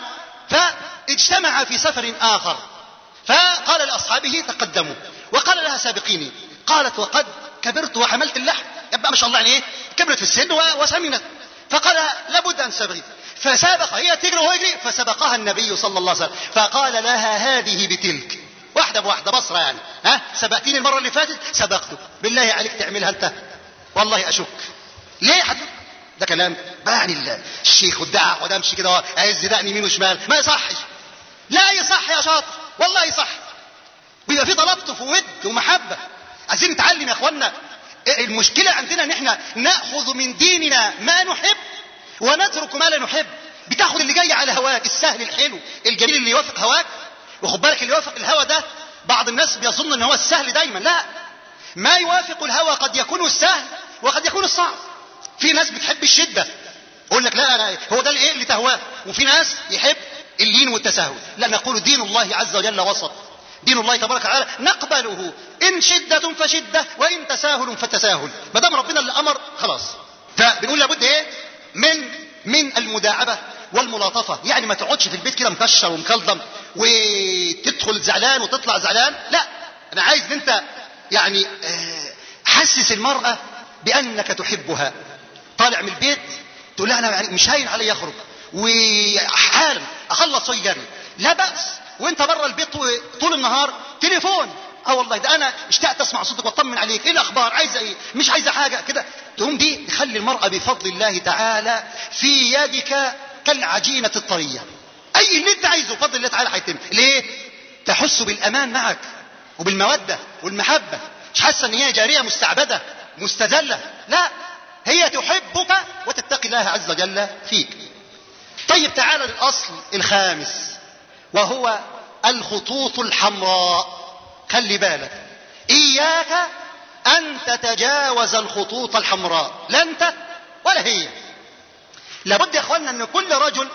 فاجتمع في سفر آخر فقال لأصحابه تقدموا وقال لها سابقيني قالت وقد كبرت وحملت اللحم يبقى ما شاء الله يعني ايه كبرت في السن وسمنت فقال لابد ان سبقي فسابق هي تجري وهو يجري فسبقها النبي صلى الله عليه وسلم فقال لها هذه بتلك واحده بواحده بصره يعني ها سبقتيني المره اللي فاتت سبقته بالله عليك تعملها انت والله اشك ليه حد ده كلام يعني الشيخ والدعاء وده امشي كده عايز يدقني يمين وشمال ما يصحش لا يصح يا شاطر والله يصح بيبقى في تلطف وود ومحبه عايزين نتعلم يا اخوانا المشكله عندنا ان احنا ناخذ من ديننا ما نحب ونترك ما لا نحب بتاخد اللي جاي على هواك السهل الحلو الجميل اللي يوافق هواك وخد بالك اللي يوافق الهوى ده بعض الناس بيظن ان هو السهل دايما لا ما يوافق الهوى قد يكون السهل وقد يكون الصعب في ناس بتحب الشده يقول لك لا انا هو ده الايه اللي تهواه وفي ناس يحب اللين والتساهل لا نقول دين الله عز وجل وسط دين الله تبارك وتعالى نقبله ان شده فشده وان تساهل فتساهل ما دام ربنا اللي امر خلاص فبنقول لابد ايه من من المداعبه والملاطفه يعني ما تقعدش في البيت كده مكشر ومكلضم وتدخل زعلان وتطلع زعلان لا انا عايز ان انت يعني آه، حسس المراه بانك تحبها طالع من البيت تقول لها انا يعني مش هاين علي اخرج وحالا اخلص ويجري لا باس وانت بره البيت طول النهار تليفون اه والله ده انا اشتقت اسمع صوتك واطمن عليك ايه الاخبار عايزه ايه مش عايزه حاجه كده تقوم دي تخلي المراه بفضل الله تعالى في يدك كالعجينه الطريه اي اللي انت عايزه بفضل الله تعالى هيتم ليه تحس بالامان معك وبالموده والمحبه مش حاسه ان هي جاريه مستعبده مستذله لا هي تحبك وتتقي الله عز وجل فيك طيب تعال للاصل الخامس وهو الخطوط الحمراء خلي بالك اياك ان تتجاوز الخطوط الحمراء لا انت ولا هي لابد يا اخوانا ان كل رجل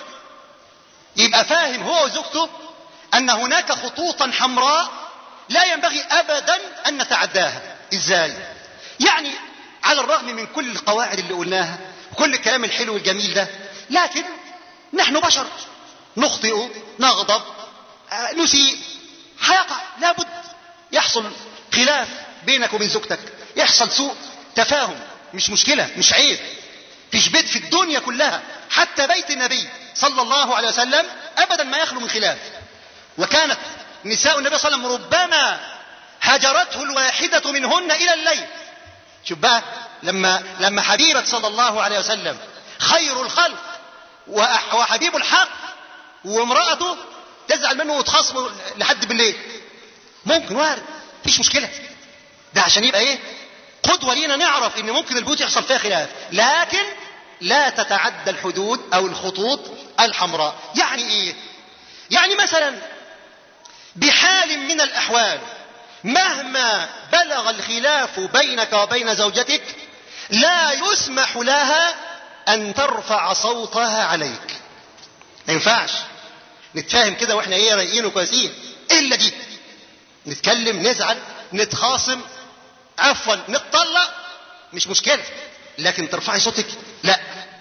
يبقى فاهم هو وزوجته ان هناك خطوطا حمراء لا ينبغي ابدا ان نتعداها ازاي يعني على الرغم من كل القواعد اللي قلناها وكل الكلام الحلو الجميل ده لكن نحن بشر نخطئ نغضب آه، نسيء هيقع لابد يحصل خلاف بينك وبين زوجتك يحصل سوء تفاهم مش مشكلة مش عيب فيش بيت في الدنيا كلها حتى بيت النبي صلى الله عليه وسلم ابدا ما يخلو من خلاف وكانت نساء النبي صلى الله عليه وسلم ربما هجرته الواحدة منهن إلى الليل شوف بقى لما لما حبيبة صلى الله عليه وسلم خير الخلق وأح- وحبيب الحق وامرأته تزعل منه وتخاصمه لحد بالليل ممكن وارد مفيش مشكلة ده عشان يبقى ايه قدوة لينا نعرف ان ممكن البيوت يحصل فيها خلاف لكن لا تتعدى الحدود او الخطوط الحمراء يعني ايه يعني مثلا بحال من الاحوال مهما بلغ الخلاف بينك وبين زوجتك لا يسمح لها ان ترفع صوتها عليك ما ينفعش نتفاهم كده واحنا ايه رايقين وكويسين الا دي نتكلم نزعل نتخاصم عفوا نتطلق مش مشكله لكن ترفعي صوتك لا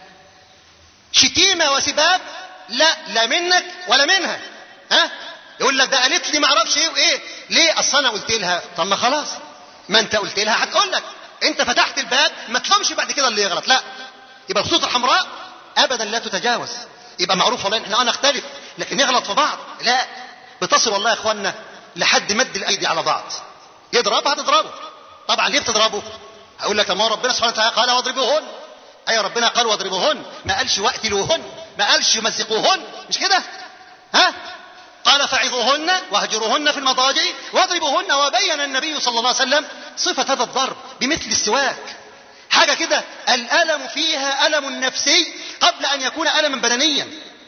شتيمه وسباب لا لا منك ولا منها ها يقول لك ده قالت لي ما اعرفش ايه وايه ليه اصل انا قلت لها طب ما خلاص ما انت قلت لها هتقول لك انت فتحت الباب ما تلومش بعد كده اللي يغلط لا يبقى الخطوط الحمراء ابدا لا تتجاوز يبقى معروف والله احنا اه نختلف لكن نغلط في بعض لا بتصل والله يا اخوانا لحد مد الايدي على بعض يضربها هتضربه طبعا ليه بتضربه هقول لك ما ربنا سبحانه وتعالى قال واضربوهن اي ربنا قال واضربوهن ما قالش واقتلوهن ما قالش مزقوهن مش كده ها قال فعظوهن واهجروهن في المضاجع واضربوهن وبين النبي صلى الله عليه وسلم صفة هذا الضرب بمثل السواك حاجة كده الألم فيها ألم نفسي قبل أن يكون ألما بدنيا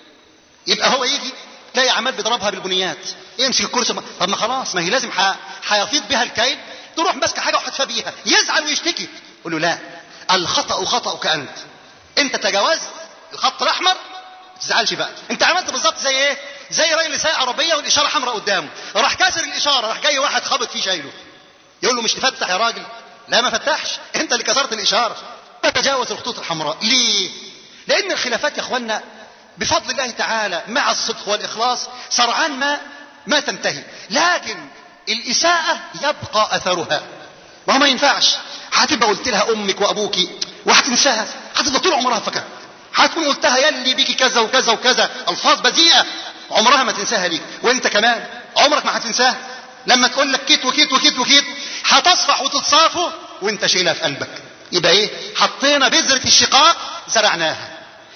يبقى هو يجي تلاقي عمال بيضربها بالبنيات يمسك الكرسي طب ما خلاص ما هي لازم ح- هيفيض بها الكيل تروح ماسكه حاجه وحتفى بيها يزعل ويشتكي يقول له لا الخطا خطاك انت انت تجاوزت الخط الاحمر ما تزعلش بقى انت عملت بالظبط زي ايه زي راجل سايق عربيه والاشاره حمراء قدامه راح كاسر الاشاره راح جاي واحد خابط فيه شايله يقول له مش تفتح يا راجل لا ما فتحش انت اللي كسرت الاشاره تتجاوز الخطوط الحمراء ليه لان الخلافات يا اخوانا بفضل الله تعالى مع الصدق والاخلاص سرعان ما ما تنتهي لكن الاساءه يبقى اثرها وهو ما ينفعش هتبقى قلت لها امك وابوك وهتنساها هتفضل طول عمرها فاكره هتكون قلتها يلي بيكي كذا وكذا وكذا الفاظ بذيئه عمرها ما تنساها ليك وانت كمان عمرك ما هتنساها لما تقول لك كيت وكيت وكيت وكيت هتصفح وتتصافوا وانت شايلها في قلبك يبقى ايه حطينا بذره الشقاق زرعناها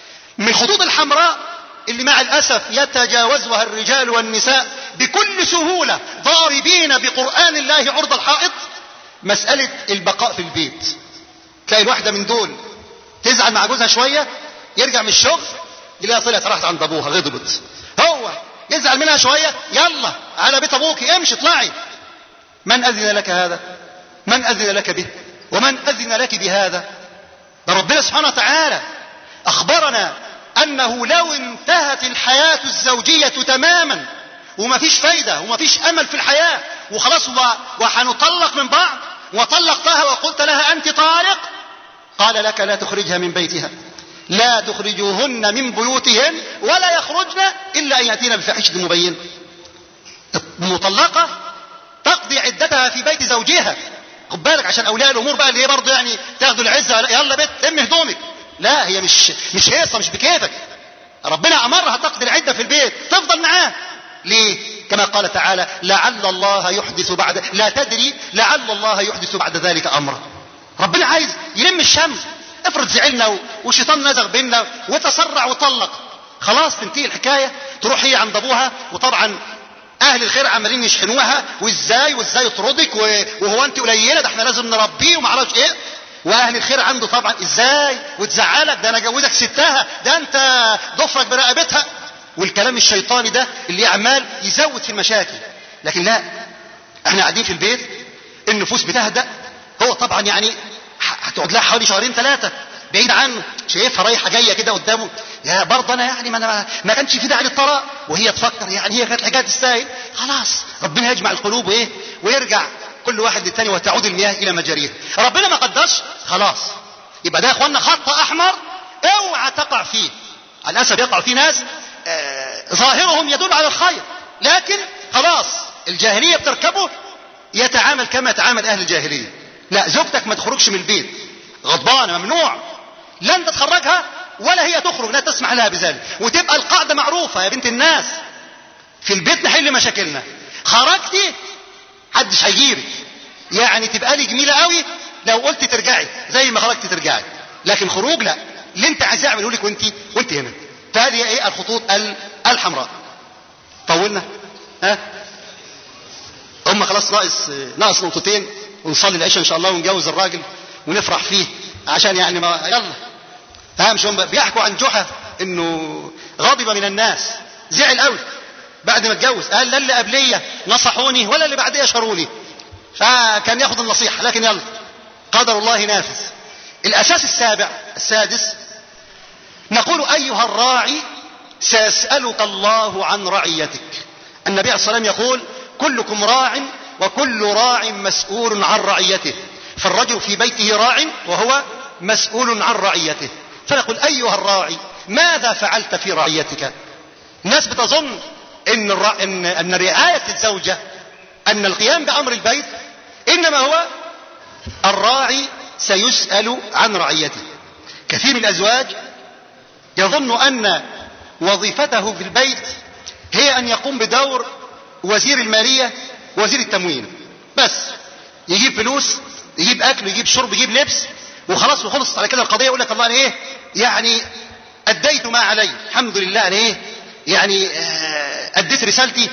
من الخطوط الحمراء اللي مع الاسف يتجاوزها الرجال والنساء بكل سهوله ضاربين بقران الله عرض الحائط مساله البقاء في البيت تلاقي الواحده من دول تزعل مع جوزها شويه يرجع من الشغل يلاقيها طلعت راحت عند ابوها غضبت هو يزعل منها شويه يلا على بيت ابوك امشي اطلعي من اذن لك هذا من اذن لك به ومن اذن لك بهذا ده ربنا سبحانه وتعالى اخبرنا انه لو انتهت الحياه الزوجيه تماما وما فيش فايده وما فيش امل في الحياه وخلاص وهنطلق من بعض وطلقتها وقلت لها انت طالق قال لك لا تخرجها من بيتها لا تخرجوهن من بيوتهن ولا يخرجن الا ان ياتين بفاحشه مبينه المطلقه تقضي عدتها في بيت زوجها خد بالك عشان اولياء الامور بقى اللي هي برضه يعني تاخدوا العزه يلا بيت ام هدومك لا هي مش مش هيصه مش بكيفك ربنا امرها تقضي العده في البيت تفضل معاه ليه كما قال تعالى لعل الله يحدث بعد لا تدري لعل الله يحدث بعد ذلك امرا ربنا عايز يلم الشمس افرض زعلنا والشيطان نزغ بينا وتسرع وطلق خلاص تنتهي الحكايه تروح هي عند ابوها وطبعا اهل الخير عمالين يشحنوها وازاي وازاي يطردك وهو انت قليله ده احنا لازم نربيه وما اعرفش ايه واهل الخير عنده طبعا ازاي وتزعلك ده انا جوزك ستها ده انت ضفرك برقبتها والكلام الشيطاني ده اللي عمال يزود في المشاكل لكن لا احنا قاعدين في البيت النفوس بتهدأ هو طبعا يعني هتقعد لها حوالي شهرين ثلاثة بعيد عنه شايفها رايحة جاية كده قدامه يا برضه انا يعني ما, أنا ما كانش في داعي للطلاق وهي تفكر يعني هي كانت الحكايه تستاهل خلاص ربنا يجمع القلوب وايه ويرجع كل واحد للتاني وتعود المياه الى مجاريها ربنا ما قدرش خلاص يبقى ده يا اخوانا خط احمر اوعى تقع فيه على الاسف يقع فيه ناس آه ظاهرهم يدل على الخير لكن خلاص الجاهليه بتركبه يتعامل كما يتعامل اهل الجاهليه لا زوجتك ما تخرجش من البيت غضبانه ممنوع لن تتخرجها ولا هي تخرج لا تسمح لها بذلك وتبقى القاعده معروفه يا بنت الناس في البيت نحل مشاكلنا خرجتي محدش هيجيبك يعني تبقى لي جميله قوي لو قلت ترجعي زي ما خرجتي ترجعي لكن خروج لا اللي انت عايز اعمله لك وانت وانت هنا فهذه ايه الخطوط الحمراء طولنا ها هم خلاص ناقص ناقص نقطتين ونصلي العشاء ان شاء الله ونجوز الراجل ونفرح فيه عشان يعني ما يلا ها مش هم بيحكوا عن جحا انه غضب من الناس زعل قوي بعد ما اتجوز قال لا اللي قبليه نصحوني ولا اللي بعديه شروني فكان ياخذ النصيحه لكن يلا قدر الله نافذ الاساس السابع السادس نقول ايها الراعي سيسالك الله عن رعيتك النبي عليه الصلاه والسلام يقول كلكم راع وكل راع مسؤول عن رعيته فالرجل في بيته راع وهو مسؤول عن رعيته فنقول ايها الراعي ماذا فعلت في رعيتك الناس بتظن ان, الرع... إن... ان رعايه الزوجه ان القيام بامر البيت انما هو الراعي سيسال عن رعيته كثير من الازواج يظن ان وظيفته في البيت هي ان يقوم بدور وزير الماليه وزير التموين بس يجيب فلوس يجيب اكل يجيب شرب يجيب لبس وخلاص وخلص على كده القضيه يقول لك الله انا ايه يعني اديت ما علي الحمد لله انا ايه يعني اديت رسالتي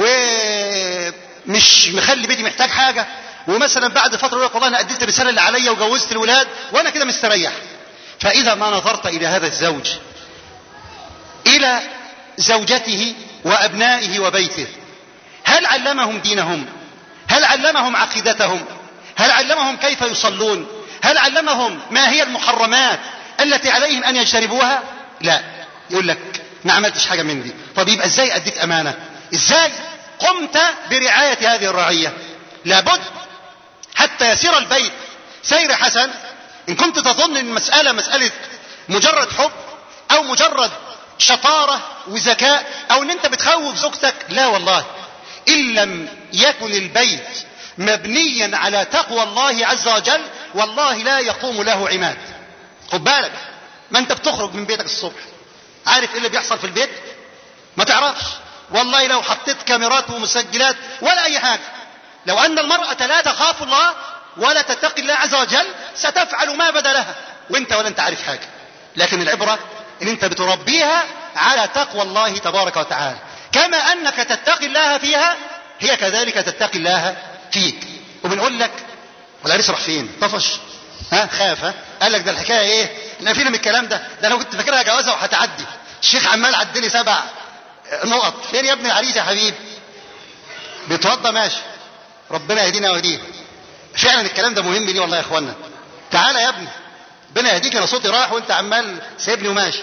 ومش مخلي بيتي محتاج حاجه ومثلا بعد فتره يقول لك والله انا اديت الرساله اللي عليا وجوزت الولاد وانا كده مستريح فاذا ما نظرت الى هذا الزوج الى زوجته وابنائه وبيته هل علمهم دينهم هل علمهم عقيدتهم هل علمهم كيف يصلون هل علمهم ما هي المحرمات التي عليهم ان يجتنبوها لا يقول لك ما عملتش حاجه من دي طب يبقى ازاي اديك امانه ازاي قمت برعايه هذه الرعيه لابد حتى يسير البيت سير حسن ان كنت تظن ان المساله مساله مجرد حب او مجرد شطاره وذكاء او ان انت بتخوف زوجتك لا والله ان لم يكن البيت مبنيا على تقوى الله عز وجل والله لا يقوم له عماد خد بالك ما انت بتخرج من بيتك الصبح عارف ايه اللي بيحصل في البيت ما تعرفش والله لو حطيت كاميرات ومسجلات ولا اي حاجه لو ان المراه لا تخاف الله ولا تتقي الله عز وجل ستفعل ما بدا لها وانت ولا انت عارف حاجه لكن العبره ان انت بتربيها على تقوى الله تبارك وتعالى كما انك تتقي الله فيها هي كذلك تتقي الله فيك وبنقول لك ولا راح فين طفش ها خاف ها قال لك ده الحكايه ايه نافينا من الكلام ده ده انا كنت فاكرها جوازه وهتعدي الشيخ عمال عدلي سبع نقط فين يا ابن العريس يا حبيبي بيتوضى ماشي ربنا يهدينا ويهديه فعلا الكلام ده مهم لي والله يا اخوانا تعالى يا ابني ربنا يهديك انا صوتي راح وانت عمال سايبني وماشي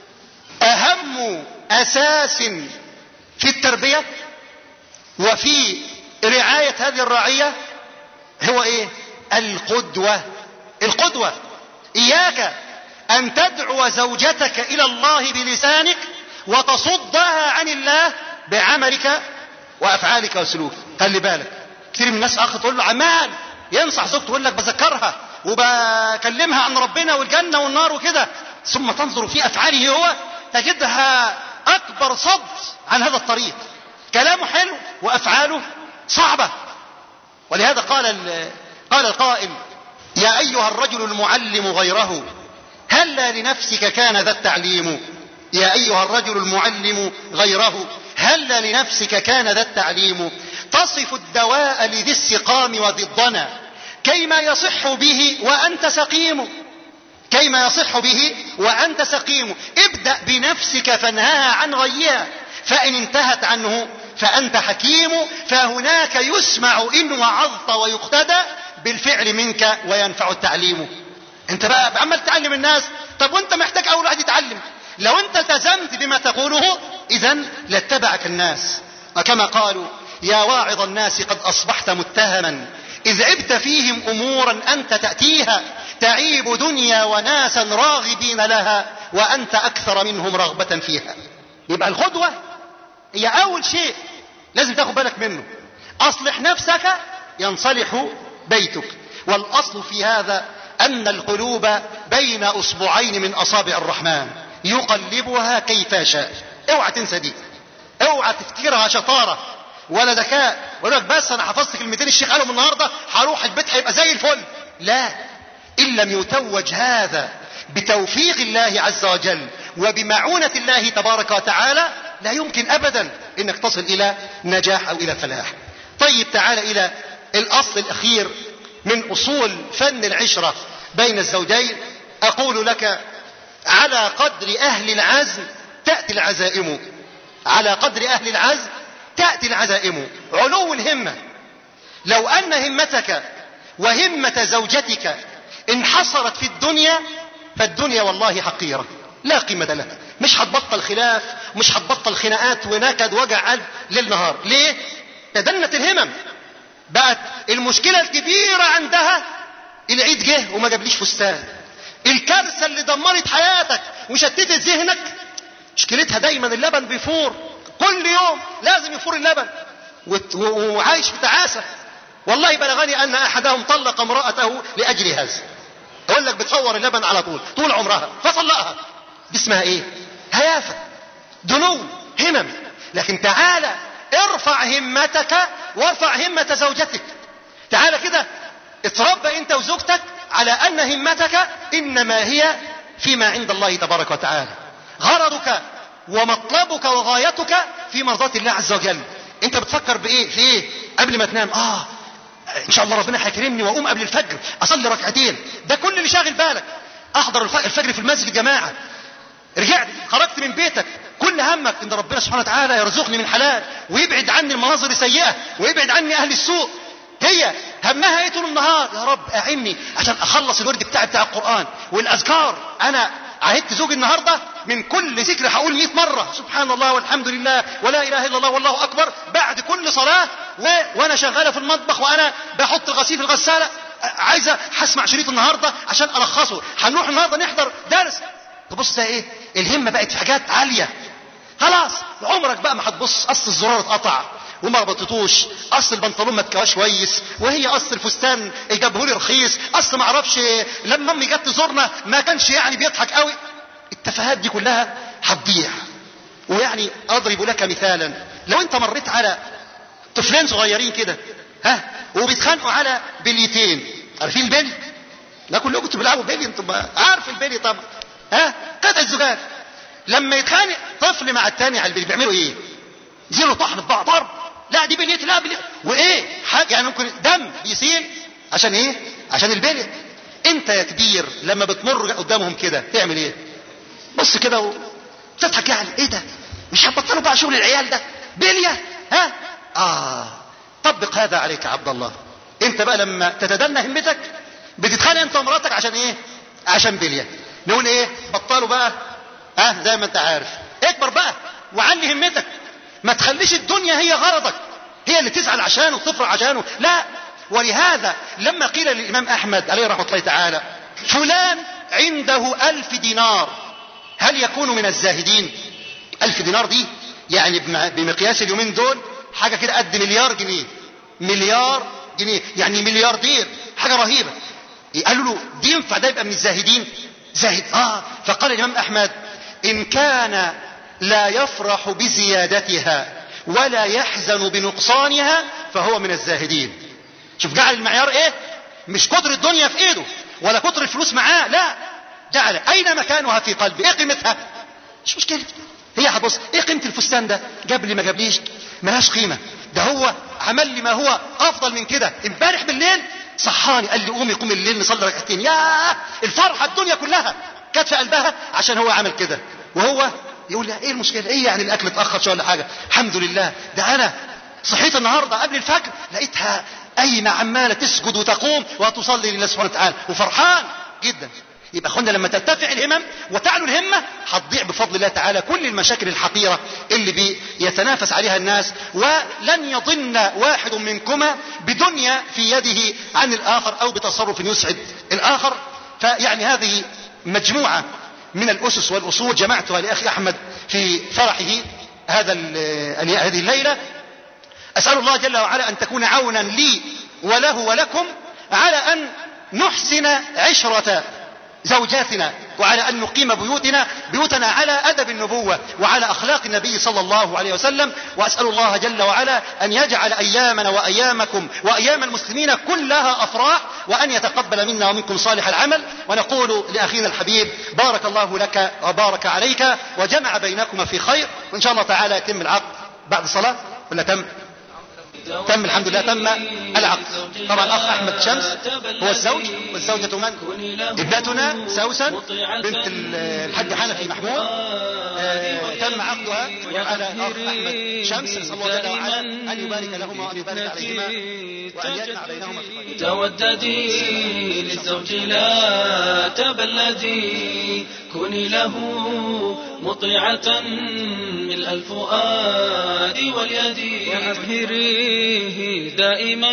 اهم اساس في التربيه وفي رعايه هذه الرعيه هو ايه القدوه القدوه اياك ان تدعو زوجتك الى الله بلسانك وتصدها عن الله بعملك وافعالك وسلوكك خلي بالك كتير من الناس اخ تقول له عمال ينصح زوجته يقول لك بذكرها وبكلمها عن ربنا والجنه والنار وكده ثم تنظر في افعاله هو تجدها اكبر صد عن هذا الطريق كلامه حلو وافعاله صعبه ولهذا قال قال القائل يا ايها الرجل المعلم غيره هلا لنفسك كان ذا التعليم يا ايها الرجل المعلم غيره هلا لنفسك كان ذا التعليم تصف الدواء لذي السقام وذي الضنا كيما يصح به وانت سقيم كيما يصح به وانت سقيم ابدا بنفسك فانهها عن غيها فان انتهت عنه فانت حكيم فهناك يسمع ان وعظت ويقتدى بالفعل منك وينفع التعليم انت بقى عمال تعلم الناس طب وانت محتاج اول واحد يتعلم لو انت التزمت بما تقوله اذا لاتبعك الناس وكما قالوا يا واعظ الناس قد اصبحت متهما اذ عبت فيهم امورا انت تاتيها تعيب دنيا وناسا راغبين لها وانت اكثر منهم رغبه فيها يبقى القدوه هي اول شيء لازم تاخد بالك منه اصلح نفسك ينصلح بيتك والاصل في هذا ان القلوب بين اصبعين من اصابع الرحمن يقلبها كيف شاء اوعى تنسى دي اوعى تفتكرها شطاره ولا ذكاء ويقول لك بس انا حفظت كلمتين الشيخ قالهم النهارده هروح البيت هيبقى زي الفل لا ان لم يتوج هذا بتوفيق الله عز وجل وبمعونه الله تبارك وتعالى لا يمكن ابدا انك تصل الى نجاح او الى فلاح طيب تعال الى الاصل الاخير من اصول فن العشره بين الزوجين اقول لك على قدر اهل العزم تاتي العزائم على قدر اهل العزم تاتي العزائم علو الهمه لو ان همتك وهمه زوجتك انحصرت في الدنيا فالدنيا والله حقيره لا قيمه لها مش هتبطل خلاف مش هتبطل خناقات ونكد وجع قلب ليل نهار ليه تدنت الهمم بقت المشكله الكبيره عندها العيد جه وما جابليش فستان الكارثه اللي دمرت حياتك وشتتت ذهنك مشكلتها دايما اللبن بيفور كل يوم لازم يفور اللبن وعايش في تعاسه والله بلغني ان احدهم طلق امراته لاجل هذا اقول لك بتصور اللبن على طول طول عمرها فطلقها دي اسمها ايه هيافه دنو همم لكن تعالى ارفع همتك وارفع همة زوجتك تعالى كده اتربى انت وزوجتك على ان همتك انما هي فيما عند الله تبارك وتعالى غرضك ومطلبك وغايتك في مرضاة الله عز وجل انت بتفكر بايه في ايه قبل ما تنام اه ان شاء الله ربنا هيكرمني واقوم قبل الفجر اصلي ركعتين ده كل اللي شاغل بالك احضر الفجر في المسجد جماعه رجعت خرجت من بيتك كل همك ان ربنا سبحانه وتعالى يرزقني من حلال ويبعد عني المناظر السيئه ويبعد عني اهل السوء هي همها ايه طول النهار يا رب اعني عشان اخلص الورد بتاعي بتاع القران والاذكار انا عهدت زوجي النهارده من كل ذكر هقول 100 مره سبحان الله والحمد لله ولا اله الا الله والله اكبر بعد كل صلاه و... وانا شغاله في المطبخ وانا بحط الغسيل في الغساله عايزه هسمع شريط النهارده عشان الخصه هنروح النهارده نحضر درس تبص ده ايه الهمه بقت في حاجات عاليه خلاص عمرك بقى ما هتبص اصل الزرار اتقطع وما ربطتوش اصل البنطلون ما اتكواش كويس وهي اصل الفستان جابه لي رخيص اصل ما اعرفش لما امي جت تزورنا ما كانش يعني بيضحك قوي التفاهات دي كلها هتضيع ويعني اضرب لك مثالا لو انت مريت على طفلين صغيرين كده ها وبيتخانقوا على بليتين عارفين البلي لا كلكم كنتوا بتلعبوا بلي انتم عارف البلي طبعا ها قطع الزجاج لما يتخانق طفل مع التاني على البلي بيعملوا ايه يزيلوا طحن في بعض ضرب لا دي بليت لا بليت وايه حاجه يعني ممكن دم بيسيل عشان ايه عشان البلي انت يا كبير لما بتمر قدامهم كده تعمل ايه بص كده و... تضحك يعني ايه ده مش هتبطلوا بقى شغل العيال ده بليه ها اه طبق هذا عليك يا عبد الله انت بقى لما تتدنى همتك بتتخانق انت ومراتك عشان ايه عشان بليه نقول ايه بطلوا بقى ها آه زي ما انت عارف اكبر بقى وعلي همتك ما تخليش الدنيا هي غرضك هي اللي تزعل عشانه وتفرح عشانه لا ولهذا لما قيل للإمام أحمد عليه رحمة الله تعالى فلان عنده ألف دينار هل يكون من الزاهدين ألف دينار دي يعني بمقياس اليومين دول حاجة كده قد مليار جنيه مليار جنيه يعني ملياردير حاجة رهيبة قالوا له دي ينفع ده يبقى من الزاهدين زاهد اه فقال الإمام أحمد إن كان لا يفرح بزيادتها ولا يحزن بنقصانها فهو من الزاهدين شوف جعل المعيار ايه مش قدر الدنيا في ايده ولا قدر الفلوس معاه لا جعل اين مكانها في قلبي ايه قيمتها مش مشكلة هي هتبص ايه قيمة الفستان ده جاب لي ما جابليش ملهاش قيمة ده هو عمل لي ما هو افضل من كده امبارح بالليل صحاني قال لي قومي قومي الليل نصلي ركعتين يا الفرحة الدنيا كلها كانت في قلبها عشان هو عمل كده وهو يقول لها ايه المشكلة ايه يعني الاكل اتأخر شوية ولا حاجة الحمد لله ده انا صحيت النهاردة قبل الفجر لقيتها قايمة عمالة تسجد وتقوم وتصلي لله سبحانه وتعالى وفرحان جدا يبقى اخوانا لما ترتفع الهمم وتعلو الهمة هتضيع بفضل الله تعالى كل المشاكل الحقيرة اللي بيتنافس عليها الناس ولن يضن واحد منكما بدنيا في يده عن الآخر أو بتصرف يسعد الآخر فيعني هذه مجموعة من الأسس والأصول جمعتها لأخي أحمد في فرحه هذا هذه الليلة أسأل الله جل وعلا أن تكون عونا لي وله ولكم على أن نحسن عشرة زوجاتنا وعلى أن نقيم بيوتنا بيوتنا على أدب النبوة وعلى أخلاق النبي صلى الله عليه وسلم وأسأل الله جل وعلا أن يجعل أيامنا وأيامكم وأيام المسلمين كلها أفراح وأن يتقبل منا ومنكم صالح العمل ونقول لأخينا الحبيب بارك الله لك وبارك عليك وجمع بينكما في خير وإن شاء الله تعالى يتم العقد بعد الصلاة ولا تم تم الحمد لله تم العقد طبعا الاخ احمد شمس هو الزوج والزوجة من ابنتنا سوسن بنت الحاج حنفي محمود آه تم عقدها على الاخ احمد شمس نسال الله جل وعلا ان يبارك لهما وان يبارك عليهما وان يجمع بينهما في خير توددي للزوج لا تبلدي كوني له مطيعة ملء الفؤاد واليد وأبهريه دائما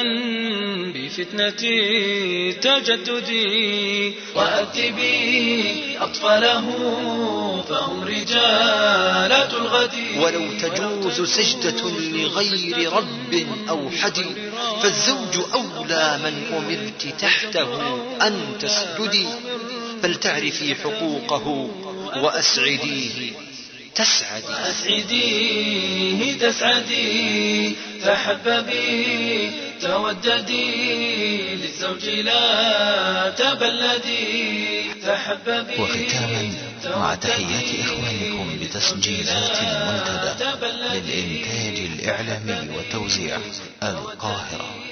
بفتنة تجددي وأدبي أطفاله فهم رجالات الغد ولو تجوز سجدة لغير رب أو حد فالزوج أولى من أمرت تحته أن تسجدي فلتعرفي حقوقه وأسعديه تسعدي أسعديه تسعدي فحببي توددي للزوج لا تبلدي فحببي وختاما مع تحيات إخوانكم بتسجيلات المنتدى للإنتاج الإعلامي والتوزيع القاهرة